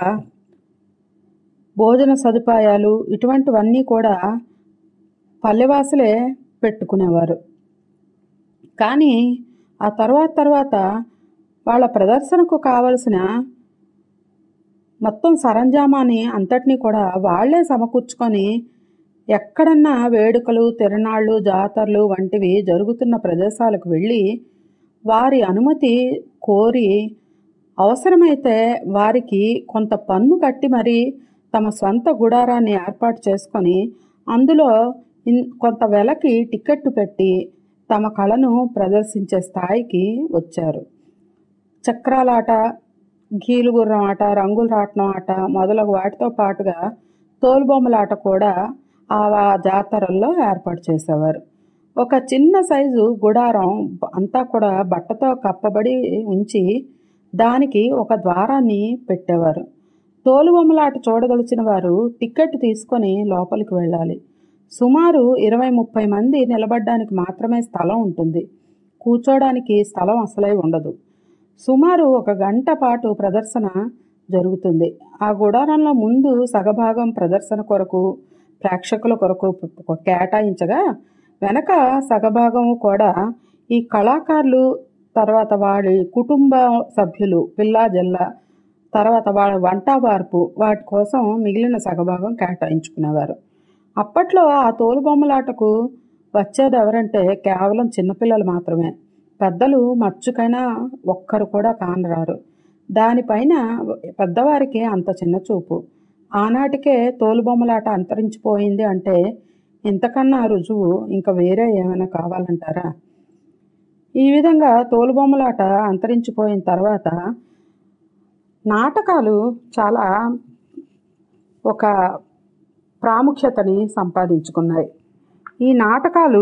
భోజన సదుపాయాలు ఇటువంటివన్నీ కూడా పల్లెవాసులే పెట్టుకునేవారు కానీ ఆ తర్వాత తర్వాత వాళ్ళ ప్రదర్శనకు కావలసిన మొత్తం సరంజామాని అంతటినీ కూడా వాళ్లే సమకూర్చుకొని ఎక్కడన్నా వేడుకలు తిరణాళ్ళు జాతరలు వంటివి జరుగుతున్న ప్రదేశాలకు వెళ్ళి వారి అనుమతి కోరి అవసరమైతే వారికి కొంత పన్ను కట్టి మరీ తమ స్వంత గుడారాన్ని ఏర్పాటు చేసుకొని అందులో ఇన్ కొంత వెలకి టికెట్టు పెట్టి తమ కళను ప్రదర్శించే స్థాయికి వచ్చారు చక్రాలాట గీలుగుర్రం ఆట రంగుల రాట్నం ఆట మొదలగు వాటితో పాటుగా తోలుబొమ్మలాట కూడా ఆ జాతరల్లో ఏర్పాటు చేసేవారు ఒక చిన్న సైజు గుడారం అంతా కూడా బట్టతో కప్పబడి ఉంచి దానికి ఒక ద్వారాన్ని పెట్టేవారు తోలుబొమ్మలాట చూడదలిచిన వారు టికెట్ తీసుకొని లోపలికి వెళ్ళాలి సుమారు ఇరవై ముప్పై మంది నిలబడడానికి మాత్రమే స్థలం ఉంటుంది కూర్చోడానికి స్థలం అసలై ఉండదు సుమారు ఒక గంట పాటు ప్రదర్శన జరుగుతుంది ఆ గుడారంలో ముందు సగభాగం ప్రదర్శన కొరకు ప్రేక్షకుల కొరకు కేటాయించగా వెనక సగభాగం కూడా ఈ కళాకారులు తర్వాత వాడి కుటుంబ సభ్యులు పిల్లా జల్ల తర్వాత వాళ్ళ వంట వార్పు వాటి కోసం మిగిలిన సగభాగం కేటాయించుకునేవారు అప్పట్లో ఆ తోలుబొమ్మలాటకు వచ్చేది ఎవరంటే కేవలం చిన్నపిల్లలు మాత్రమే పెద్దలు మచ్చుకైనా ఒక్కరు కూడా కానరారు దానిపైన పెద్దవారికి అంత చిన్న చూపు ఆనాటికే తోలుబొమ్మలాట అంతరించిపోయింది అంటే ఇంతకన్నా రుజువు ఇంకా వేరే ఏమైనా కావాలంటారా ఈ విధంగా తోలుబొమ్మలాట అంతరించిపోయిన తర్వాత నాటకాలు చాలా ఒక ప్రాముఖ్యతని సంపాదించుకున్నాయి ఈ నాటకాలు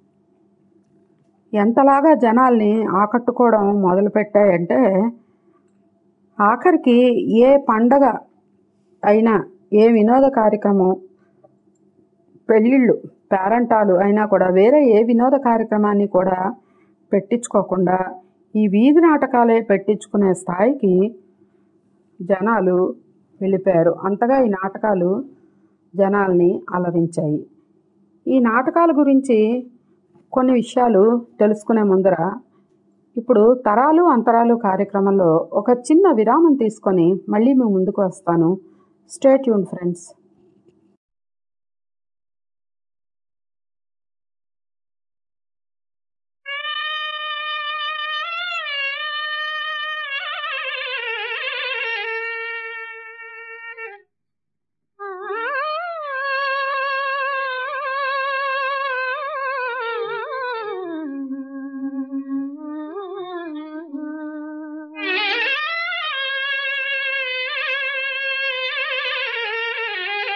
ఎంతలాగా జనాల్ని ఆకట్టుకోవడం మొదలుపెట్టాయంటే ఆఖరికి ఏ పండగ అయినా ఏ వినోద కార్యక్రమం పెళ్ళిళ్ళు పేరంటాలు అయినా కూడా వేరే ఏ వినోద కార్యక్రమాన్ని కూడా పెట్టించుకోకుండా ఈ వీధి నాటకాలే పెట్టించుకునే స్థాయికి జనాలు వెళ్ళిపోయారు అంతగా ఈ నాటకాలు జనాల్ని అలరించాయి ఈ నాటకాల గురించి కొన్ని విషయాలు తెలుసుకునే ముందర ఇప్పుడు తరాలు అంతరాలు కార్యక్రమంలో ఒక చిన్న విరామం తీసుకొని మళ్ళీ మేము ముందుకు వస్తాను స్టేట్ యూన్ ఫ్రెండ్స్ ఆ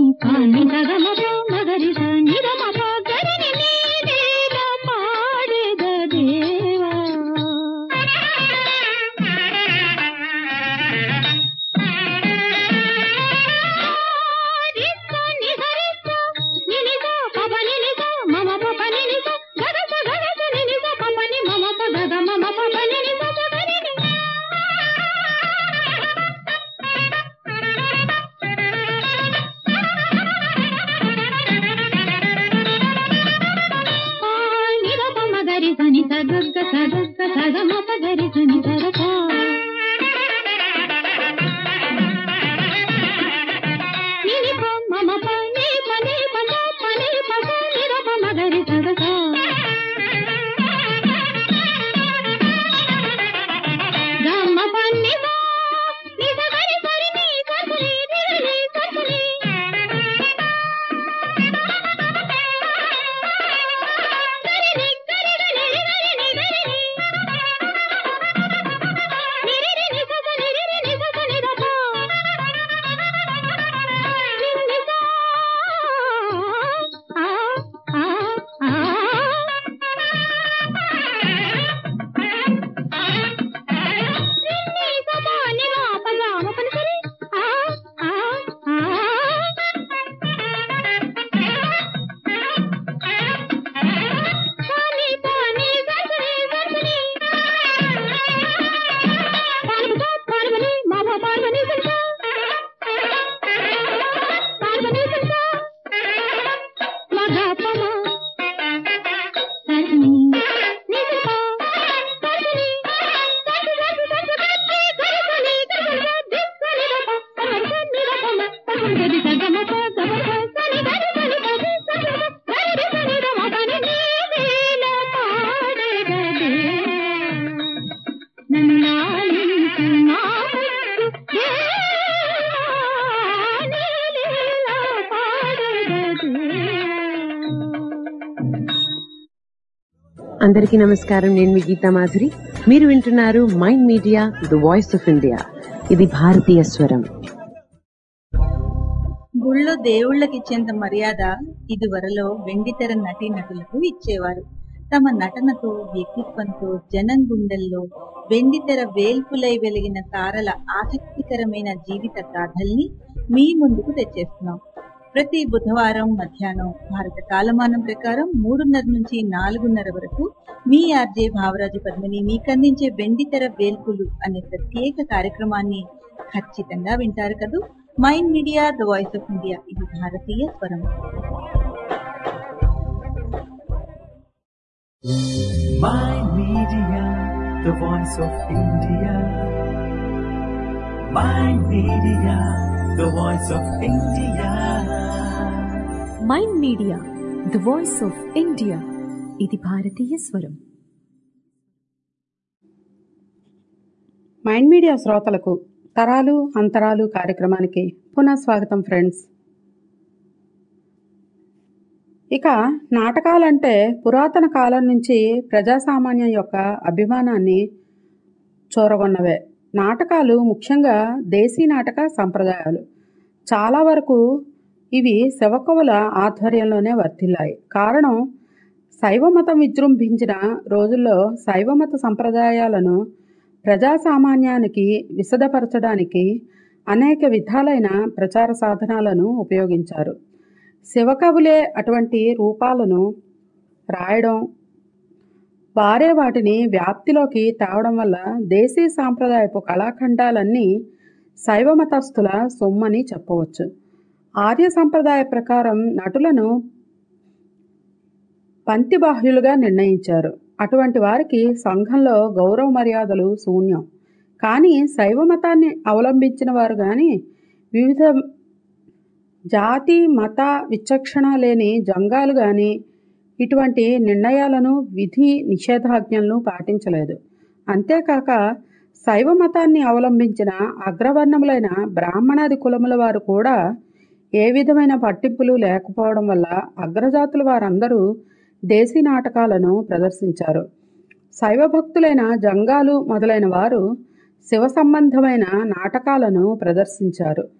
కాని గగమప మగరిస నిరమప గరిని నీదేల పాడెద దేవా రిస్స నిహరిస్స నినిస పప నినిస మమ పప నినిస గగస గగస నినిస పపని మమ ప గగ మమ పప నినిస సగరిని నిరప మగరి సని సగగ్గ సగగ్గ సగమ పగరి సని సరప నినిప మమ ప నీ ప నీ ప స ప నీ ప స నిరప మగరి సగస గమ్మ ప ని స ని స గరి సరి ని సరి ని ని సరి అందరికీ నమస్కారం నేను మీ గీతా మాధురి మీరు వింటున్నారు mind media the voice of India ఇది భారతీయ స్వరం గుళ్ళో దేవుళ్ళకిచ్చేంత మర్యాద ఇదివరలో వెండితెర నటీనటులకు ఇచ్చేవారు తమ నటనతో వ్యక్తిత్వంతో జనం గుండెల్లో వెండితెర వేల్పులై వెలిగిన తారల ఆసక్తికరమైన జీవిత గాథల్ని మీ ముందుకు తెచ్చేస్తున్నాం ప్రతి బుధవారం మధ్యాహ్నం భారత కాలమానం ప్రకారం మూడున్నర నుంచి నాలుగున్నర వరకు మీ ఆర్జే భావరాజు పద్మిని మీకందించే వెండితెర వేల్పులు అనే ప్రత్యేక కార్యక్రమాన్ని ఖచ్చితంగా వింటారు కదూ mind media the voice of India ఇది భారతీయ స్వరం Mind Media, the voice of India. Mind Media, the voice of India. Mind media the voice of India ఇది భారతీయ స్వరం మైండ్ మీడియా శ్రోతలకు తరాలు అంతరాలు కార్యక్రమానికి పునః స్వాగతం ఫ్రెండ్స్ ఇక నాటకాలంటే పురాతన కాలం నుంచి ప్రజాసామాన్యం యొక్క అభిమానాన్ని చూరగొన్నవే నాటకాలు ముఖ్యంగా దేశీ నాటక సంప్రదాయాలు చాలా వరకు ఇవి శవకవుల ఆధ్వర్యంలోనే వర్తిల్లాయి కారణం శైవమతం విజృంభించిన రోజుల్లో శైవమత సంప్రదాయాలను ప్రజాసామాన్యానికి విశదపరచడానికి అనేక విధాలైన ప్రచార సాధనాలను ఉపయోగించారు శివకవులే అటువంటి రూపాలను రాయడం వారే వాటిని వ్యాప్తిలోకి తేవడం వల్ల దేశీ సాంప్రదాయపు కళాఖండాలన్నీ శైవమతస్థుల సొమ్మని చెప్పవచ్చు ఆర్య సంప్రదాయ ప్రకారం నటులను పంతిబాహ్యులుగా నిర్ణయించారు అటువంటి వారికి సంఘంలో గౌరవ మర్యాదలు శూన్యం కానీ శైవ మతాన్ని అవలంబించిన వారు కానీ వివిధ జాతి మత విచక్షణ లేని జంగాలు కానీ ఇటువంటి నిర్ణయాలను విధి నిషేధాజ్ఞలను పాటించలేదు అంతేకాక శైవ మతాన్ని అవలంబించిన అగ్రవర్ణములైన బ్రాహ్మణాది కులముల వారు కూడా ఏ విధమైన పట్టింపులు లేకపోవడం వల్ల అగ్రజాతుల వారందరూ దేశీ నాటకాలను ప్రదర్శించారు శైవ భక్తులైన జంగాలు మొదలైన వారు శివ సంబంధమైన నాటకాలను ప్రదర్శించారు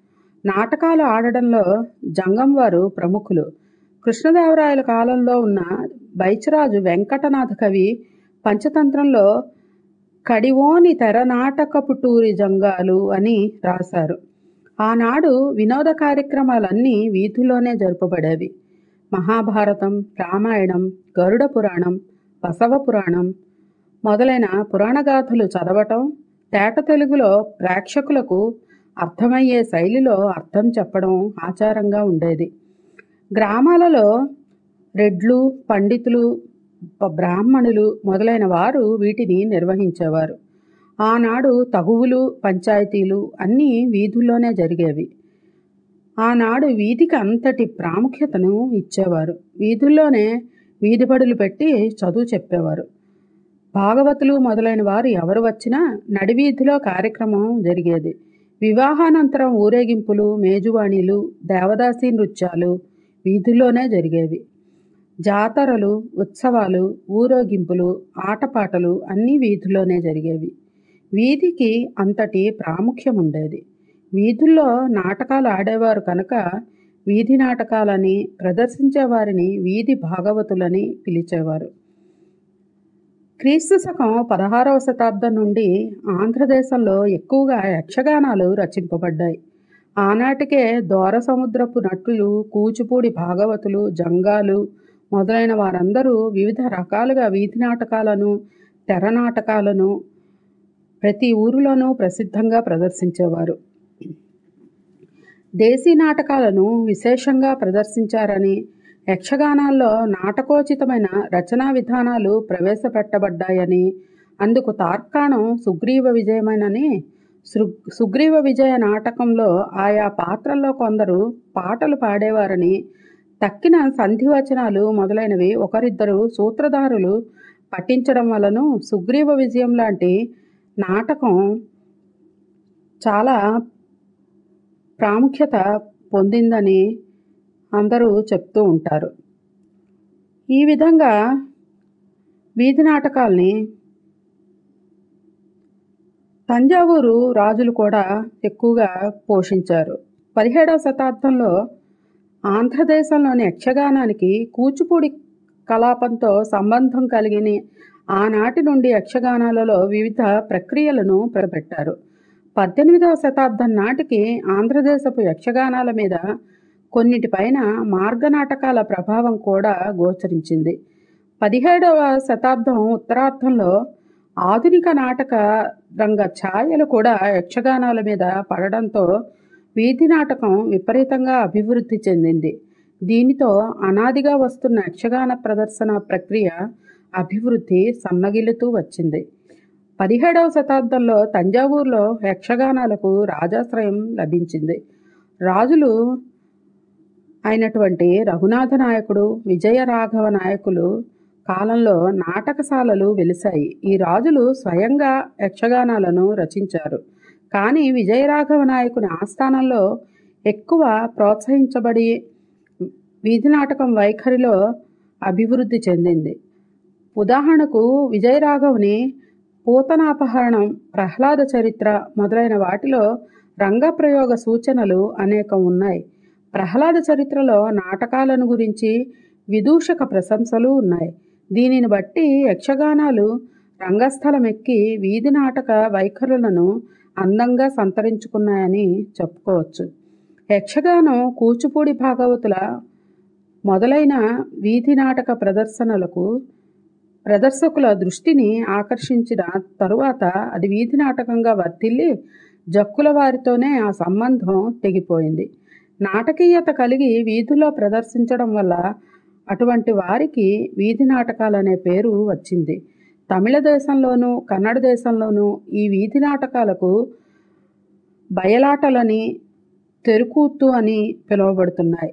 నాటకాలు ఆడడంలో జంగం వారు ప్రముఖులు కృష్ణదేవరాయల కాలంలో ఉన్న బైచరాజు వెంకటనాథ కవి పంచతంత్రంలో కడివోని తెరనాటకపు టూరి జంగాలు అని రాశారు ఆనాడు వినోద కార్యక్రమాలన్నీ వీధుల్లోనే జరుపబడేవి మహాభారతం రామాయణం గరుడ పురాణం బసవ పురాణం మొదలైన పురాణగాథలు చదవటం తేట తెలుగులో ప్రేక్షకులకు అర్థమయ్యే శైలిలో అర్థం చెప్పడం ఆచారంగా ఉండేది గ్రామాలలో రెడ్లు పండితులు ప- బ్రాహ్మణులు మొదలైన వారు వీటిని నిర్వహించేవారు ఆనాడు తగువులు పంచాయతీలు అన్నీ వీధుల్లోనే జరిగేవి ఆనాడు వీధికి అంతటి ప్రాముఖ్యతను ఇచ్చేవారు వీధుల్లోనే వీధి బడులు పెట్టి చదువు చెప్పేవారు భాగవతులు మొదలైన వారు ఎవరు వచ్చినా నడివీధిలో కార్యక్రమం జరిగేది వివాహానంతరం ఊరేగింపులు మేజువాణీలు దేవదాసి నృత్యాలు వీధుల్లోనే జరిగేవి జాతరలు ఉత్సవాలు ఊరేగింపులు ఆటపాటలు అన్నీ వీధుల్లోనే జరిగేవి వీధికి అంతటి ప్రాముఖ్యం ఉండేది వీధుల్లో నాటకాలు ఆడేవారు కనుక వీధి నాటకాలని ప్రదర్శించే వారిని వీధి భాగవతులని పిలిచేవారు క్రీస్తు శకం పదహారవ శతాబ్దం నుండి ఆంధ్రదేశంలో ఎక్కువగా యక్షగానాలు రచింపబడ్డాయి ఆనాటికే దోర సముద్రపు నటులు కూచిపూడి భాగవతులు జంగాలు మొదలైన వారందరూ వివిధ రకాలుగా వీధి నాటకాలను తెర నాటకాలను ప్రతి ఊరిలోనూ ప్రసిద్ధంగా ప్రదర్శించేవారు దేశీ నాటకాలను విశేషంగా ప్రదర్శించారని యక్షగానాల్లో నాటకోచితమైన రచనా విధానాలు ప్రవేశపెట్టబడ్డాయని అందుకు తార్కాణం సుగ్రీవ విజయమేనని సు- సుగ్రీవ విజయ నాటకంలో ఆయా పాత్రల్లో కొందరు పాటలు పాడేవారని తక్కిన సంధివచనాలు మొదలైనవి ఒకరిద్దరు సూత్రధారులు పఠించడం వలను సుగ్రీవ విజయం లాంటి నాటకం చాలా ప్రాముఖ్యత పొందిందని అందరూ చెప్తూ ఉంటారు ఈ విధంగా వీధి నాటకాల్ని తంజావూరు రాజులు కూడా ఎక్కువగా పోషించారు పదిహేడవ శతాబ్దంలో ఆంధ్రదేశంలోని యక్షగానానికి కూచిపూడి కలాపంతో సంబంధం కలిగిన ఆనాటి నుండి యక్షగానాలలో వివిధ ప్రక్రియలను ప్రవేశపెట్టారు పద్దెనిమిదవ శతాబ్దం నాటికి ఆంధ్రదేశపు యక్షగానాల మీద కొన్నిటిపైన మార్గనాటకాల ప్రభావం కూడా గోచరించింది పదిహేడవ శతాబ్దం ఉత్తరార్ధంలో ఆధునిక నాటక రంగ ఛాయలు కూడా యక్షగానాల మీద పడడంతో వీధి నాటకం విపరీతంగా అభివృద్ధి చెందింది దీనితో అనాదిగా వస్తున్న యక్షగాన ప్రదర్శన ప్రక్రియ అభివృద్ధి సన్నగిల్లుతూ వచ్చింది పదిహేడవ శతాబ్దంలో తంజావూరులో యక్షగానాలకు రాజాశ్రయం లభించింది రాజులు అయినటువంటి రఘునాథ నాయకుడు విజయరాఘవ నాయకులు కాలంలో నాటకశాలలు వెలిశాయి ఈ రాజులు స్వయంగా యక్షగానాలను రచించారు కానీ విజయరాఘవ నాయకుని ఆస్థానంలో ఎక్కువ ప్రోత్సహించబడి వీధి నాటకం వైఖరిలో అభివృద్ధి చెందింది ఉదాహరణకు విజయరాఘవుని పూతనాపహరణం ప్రహ్లాద చరిత్ర మొదలైన వాటిలో రంగప్రయోగ సూచనలు అనేకం ఉన్నాయి ప్రహ్లాద చరిత్రలో నాటకాలను గురించి విదూషక ప్రశంసలు ఉన్నాయి దీనిని బట్టి యక్షగానాలు రంగస్థలం ఎక్కి వీధి నాటక వైఖరులను అందంగా సంతరించుకున్నాయని చెప్పుకోవచ్చు యక్షగానం కూచిపూడి భాగవతుల మొదలైన వీధి నాటక ప్రదర్శనలకు ప్రదర్శకుల దృష్టిని ఆకర్షించిన తరువాత అది వీధి నాటకంగా వర్తిల్లి జక్కుల వారితోనే ఆ సంబంధం తెగిపోయింది నాటకీయత కలిగి వీధిలో ప్రదర్శించడం వల్ల అటువంటి వారికి వీధి నాటకాలనే పేరు వచ్చింది తమిళ దేశంలోనూ కన్నడ దేశంలోనూ ఈ వీధి నాటకాలకు బయలాటలని తెరుకూత్తు అని పిలువబడుతున్నాయి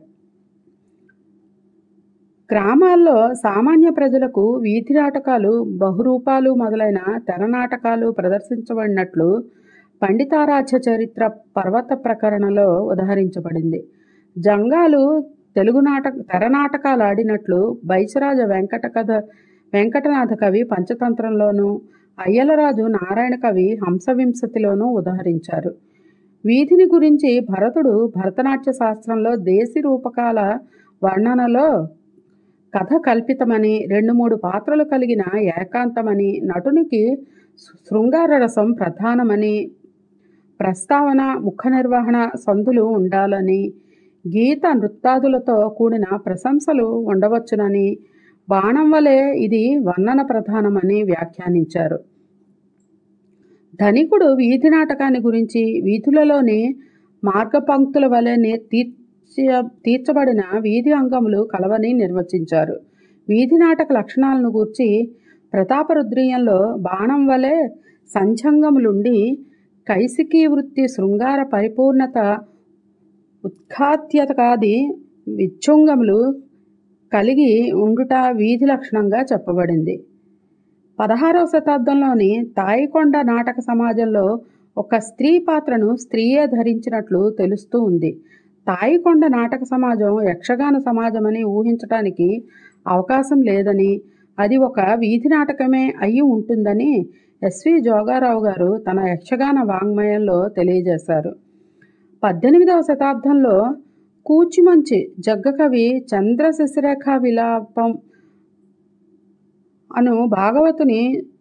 గ్రామాల్లో సామాన్య ప్రజలకు వీధి నాటకాలు బహురూపాలు మొదలైన తెర నాటకాలు ప్రదర్శించబడినట్లు పండితారాధ్య చరిత్ర పర్వత ప్రకరణలో ఉదహరించబడింది జంగాలు తెలుగు నాటక తెర నాటకాలు ఆడినట్లు బైచరాజ వెంకట కథ వెంకటనాథ కవి పంచతంత్రంలోనూ అయ్యలరాజు నారాయణ కవి హంసవింశతిలోనూ ఉదహరించారు వీధిని గురించి భరతుడు భరతనాట్య శాస్త్రంలో దేశీ రూపకాల వర్ణనలో కథ కల్పితమని రెండు మూడు పాత్రలు కలిగిన ఏకాంతమని నటునికి శృంగార రసం ప్రధానమని ప్రస్తావన ముఖ నిర్వహణ సందులు ఉండాలని గీత నృత్యాదులతో కూడిన ప్రశంసలు ఉండవచ్చునని బాణం వలె ఇది వర్ణన ప్రధానమని వ్యాఖ్యానించారు ధనికుడు వీధి నాటకాన్ని గురించి వీధులలోని మార్గపంక్తుల వలె ని- తీర్చ తీర్చబడిన వీధి అంగములు కలవని నిర్వచించారు వీధి నాటక లక్షణాలను గూర్చి ప్రతాపరుద్రీయంలో బాణం వలె సంచంగములుండి కైసికీ వృత్తి శృంగార పరిపూర్ణత ఉత్ఖాత్యతకాది విచ్ఛుంగములు కలిగి ఉండుట వీధి లక్షణంగా చెప్పబడింది పదహారవ శతాబ్దంలోని తాయికొండ నాటక సమాజంలో ఒక స్త్రీ పాత్రను స్త్రీయే ధరించినట్లు తెలుస్తూ ఉంది తాయికొండ నాటక సమాజం యక్షగాన సమాజమని ఊహించటానికి అవకాశం లేదని అది ఒక వీధి నాటకమే అయి ఉంటుందని ఎస్వి జోగారావు గారు తన యక్షగాన వాంగ్మయంలో తెలియజేశారు పద్దెనిమిదవ శతాబ్దంలో కూచిమంచి జగ్గకవి చంద్రశిశిరేఖ విలాపం అను భాగవతుని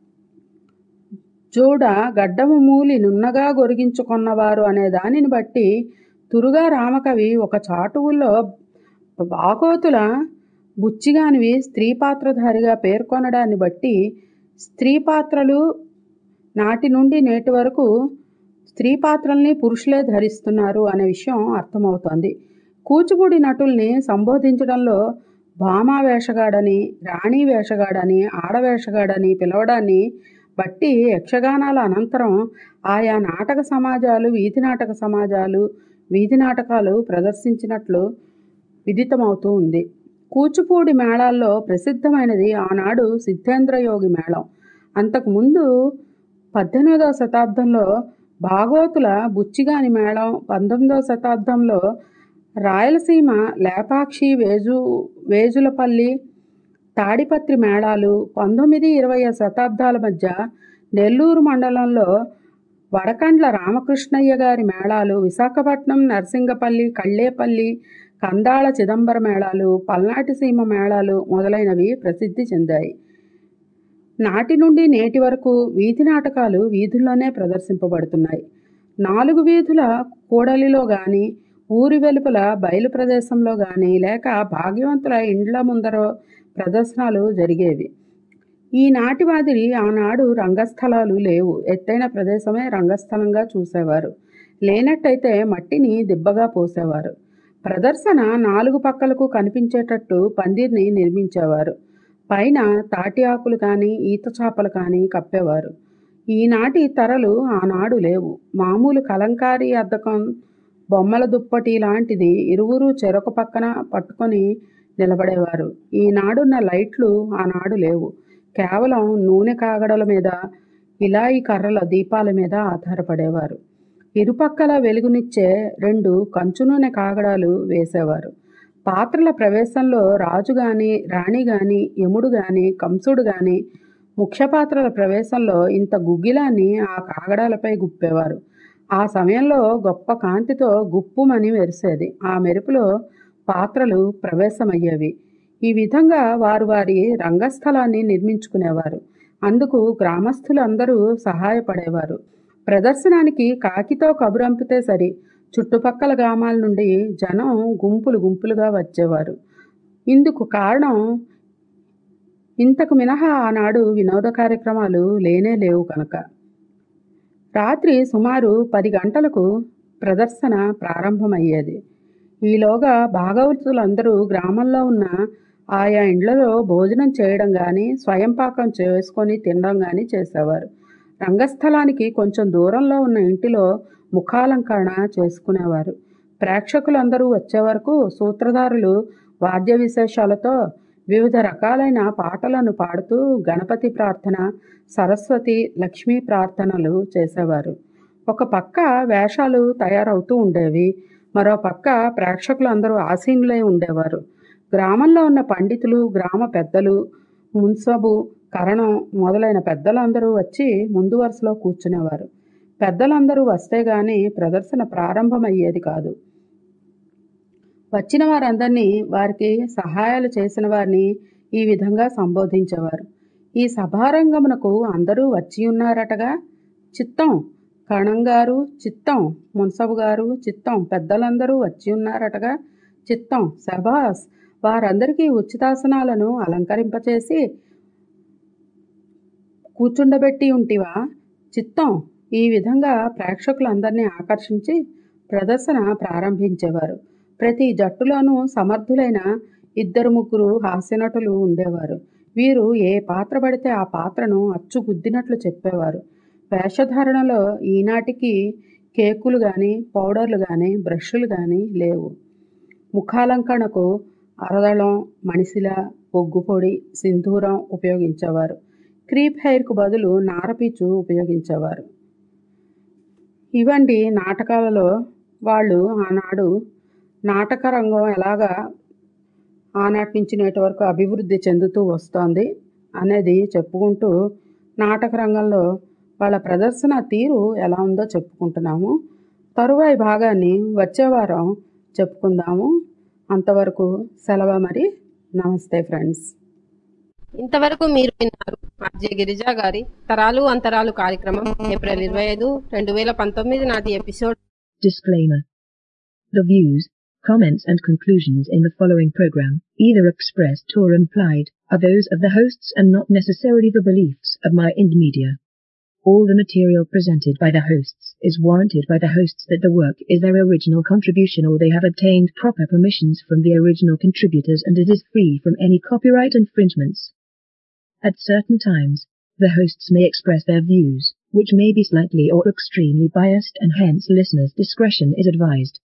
జోడ గడ్డము మూలి నున్నగా గొరిగించుకున్నవారు అనే దానిని బట్టి తురుగా రామకవి ఒక చాటువుల్లో బాగోతుల బుచ్చిగానివి స్త్రీ పాత్రధారిగా పేర్కొనడాన్ని బట్టి స్త్రీ పాత్రలు నాటి నుండి నేటి వరకు స్త్రీ పాత్రల్ని పురుషులే ధరిస్తున్నారు అనే విషయం అర్థమవుతోంది కూచిపూడి నటుల్ని సంబోధించడంలో భామా వేషగాడని రాణి వేషగాడని ఆడవేషగాడని పిలవడాన్ని బట్టి యక్షగానాల అనంతరం ఆయా నాటక సమాజాలు వీధి నాటక సమాజాలు వీధి నాటకాలు ప్రదర్శించినట్లు విదితమవుతూ ఉంది కూచిపూడి మేళాల్లో ప్రసిద్ధమైనది ఆనాడు సిద్ధేంద్రయోగి మేళం అంతకుముందు పద్దెనిమిదవ శతాబ్దంలో భాగవతుల బుచ్చిగాని మేళం పంతొమ్మిదవ శతాబ్దంలో రాయలసీమ లేపాక్షి వేజు వేజులపల్లి తాడిపత్రి మేళాలు పంతొమ్మిది ఇరవై శతాబ్దాల మధ్య నెల్లూరు మండలంలో వడకండ్ల రామకృష్ణయ్య గారి మేళాలు విశాఖపట్నం నర్సింగపల్లి కళ్ళేపల్లి కందాళ చిదంబర మేళాలు పల్నాటి సీమ మేళాలు మొదలైనవి ప్రసిద్ధి చెందాయి నాటి నుండి నేటి వరకు వీధి నాటకాలు వీధుల్లోనే ప్రదర్శింపబడుతున్నాయి నాలుగు వీధుల కూడలిలో గాని ఊరి వెలుపల బయలు ప్రదేశంలో గాని లేక భాగ్యవంతుల ఇండ్ల ముందర ప్రదర్శనలు జరిగేవి ఈనాటి మాదిరి ఆనాడు రంగస్థలాలు లేవు ఎత్తైన ప్రదేశమే రంగస్థలంగా చూసేవారు లేనట్టయితే మట్టిని దిబ్బగా పోసేవారు ప్రదర్శన నాలుగు పక్కలకు కనిపించేటట్టు పందిర్ని నిర్మించేవారు పైన తాటి ఆకులు కానీ ఈత చాపలు కానీ కప్పేవారు ఈనాటి తరలు ఆనాడు లేవు మామూలు కలంకారీ అద్దకం బొమ్మల దుప్పటి లాంటిది ఇరువురు చెరొక పక్కన పట్టుకొని నిలబడేవారు ఈనాడున్న లైట్లు ఆనాడు లేవు కేవలం నూనె కాగడల మీద ఇలాయి కర్రల దీపాల మీద ఆధారపడేవారు ఇరుపక్కల వెలుగునిచ్చే రెండు కంచు నూనె కాగడాలు వేసేవారు పాత్రల ప్రవేశంలో రాజు గాని రాణి గాని యముడు గాని కంసుడు గాని ముఖ్య పాత్రల ప్రవేశంలో ఇంత గుగ్గిలాన్ని ఆ కాగడాలపై గుప్పేవారు ఆ సమయంలో గొప్ప కాంతితో గుప్పుమని మెరిసేది ఆ మెరుపులో పాత్రలు ప్రవేశమయ్యేవి ఈ విధంగా వారు వారి రంగస్థలాన్ని నిర్మించుకునేవారు అందుకు గ్రామస్తులందరూ సహాయపడేవారు ప్రదర్శనానికి కాకితో కబురంపితే సరి చుట్టుపక్కల గ్రామాల నుండి జనం గుంపులు గుంపులుగా వచ్చేవారు ఇందుకు కారణం ఇంతకు మినహా ఆనాడు వినోద కార్యక్రమాలు లేనే లేవు కనుక రాత్రి సుమారు పది గంటలకు ప్రదర్శన ప్రారంభమయ్యేది ఈలోగా భాగవతులందరూ గ్రామంలో ఉన్న ఆయా ఇండ్లలో భోజనం చేయడం కానీ స్వయంపాకం చేసుకొని తినడం కానీ చేసేవారు రంగస్థలానికి కొంచెం దూరంలో ఉన్న ఇంటిలో ముఖాలంకరణ చేసుకునేవారు ప్రేక్షకులందరూ వచ్చే వరకు సూత్రధారులు వాద్య విశేషాలతో వివిధ రకాలైన పాటలను పాడుతూ గణపతి ప్రార్థన సరస్వతి లక్ష్మీ ప్రార్థనలు చేసేవారు ఒక పక్క వేషాలు తయారవుతూ ఉండేవి మరో పక్క ప్రేక్షకులందరూ ఆసీనులై ఉండేవారు గ్రామంలో ఉన్న పండితులు గ్రామ పెద్దలు మున్సబు కరణం మొదలైన పెద్దలందరూ వచ్చి ముందు వరుసలో కూర్చునేవారు పెద్దలందరూ వస్తే గాని ప్రదర్శన ప్రారంభమయ్యేది కాదు వచ్చిన వారందరినీ వారికి సహాయాలు చేసిన వారిని ఈ విధంగా సంబోధించేవారు ఈ సభారంగమునకు అందరూ వచ్చి ఉన్నారటగా చిత్తం కణం గారు చిత్తం మున్సబు గారు చిత్తం పెద్దలందరూ వచ్చి ఉన్నారటగా చిత్తం శబాస్ వారందరికీ ఉచితాసనాలను అలంకరింపచేసి కూర్చుండబెట్టి ఉంటివా చిత్తం ఈ విధంగా ప్రేక్షకులందరినీ ఆకర్షించి ప్రదర్శన ప్రారంభించేవారు ప్రతి జట్టులోనూ సమర్థులైన ఇద్దరు ముగ్గురు హాస్యనటులు ఉండేవారు వీరు ఏ పాత్ర పడితే ఆ పాత్రను అచ్చుగుద్దినట్లు చెప్పేవారు వేషధారణలో ఈనాటికి కేకులు కానీ పౌడర్లు కానీ బ్రష్లు కానీ లేవు ముఖాలంకరణకు అరదళం మణిశిల ఒగ్గు పొడి సింధూరం ఉపయోగించేవారు క్రీప్ హెయిర్కు బదులు నారపీచు ఉపయోగించేవారు ఇవండి నాటకాలలో వాళ్ళు ఆనాడు నాటక రంగం ఎలాగా ఆనాటి నుంచి నేటి వరకు అభివృద్ధి చెందుతూ వస్తోంది అనేది చెప్పుకుంటూ నాటక రంగంలో వాళ్ళ ప్రదర్శన తీరు ఎలా ఉందో చెప్పుకుంటున్నాము తరువాయి భాగాన్ని వచ్చే వారం చెప్పుకుందాము అంతవరకు సెలవు మరి నమస్తే ఫ్రెండ్స్ ఇంతవరకు మీరు విన్నారు ఆర్జే గిరిజా గారి తరాలు అంతరాలు కార్యక్రమం ఏప్రిల్ ఇరవై ఐదు రెండు వేల పంతొమ్మిది నాటి episode Disclaimer. The views, comments and conclusions in the following program, either expressed or implied, are those of the hosts and not necessarily the beliefs of my Ind Media. All the material presented by the hosts is warranted by the hosts that the work is their original contribution or they have obtained proper permissions from the original contributors and it is free from any copyright infringements. At certain times, the hosts may express their views, which may be slightly or extremely biased and hence listeners' discretion is advised.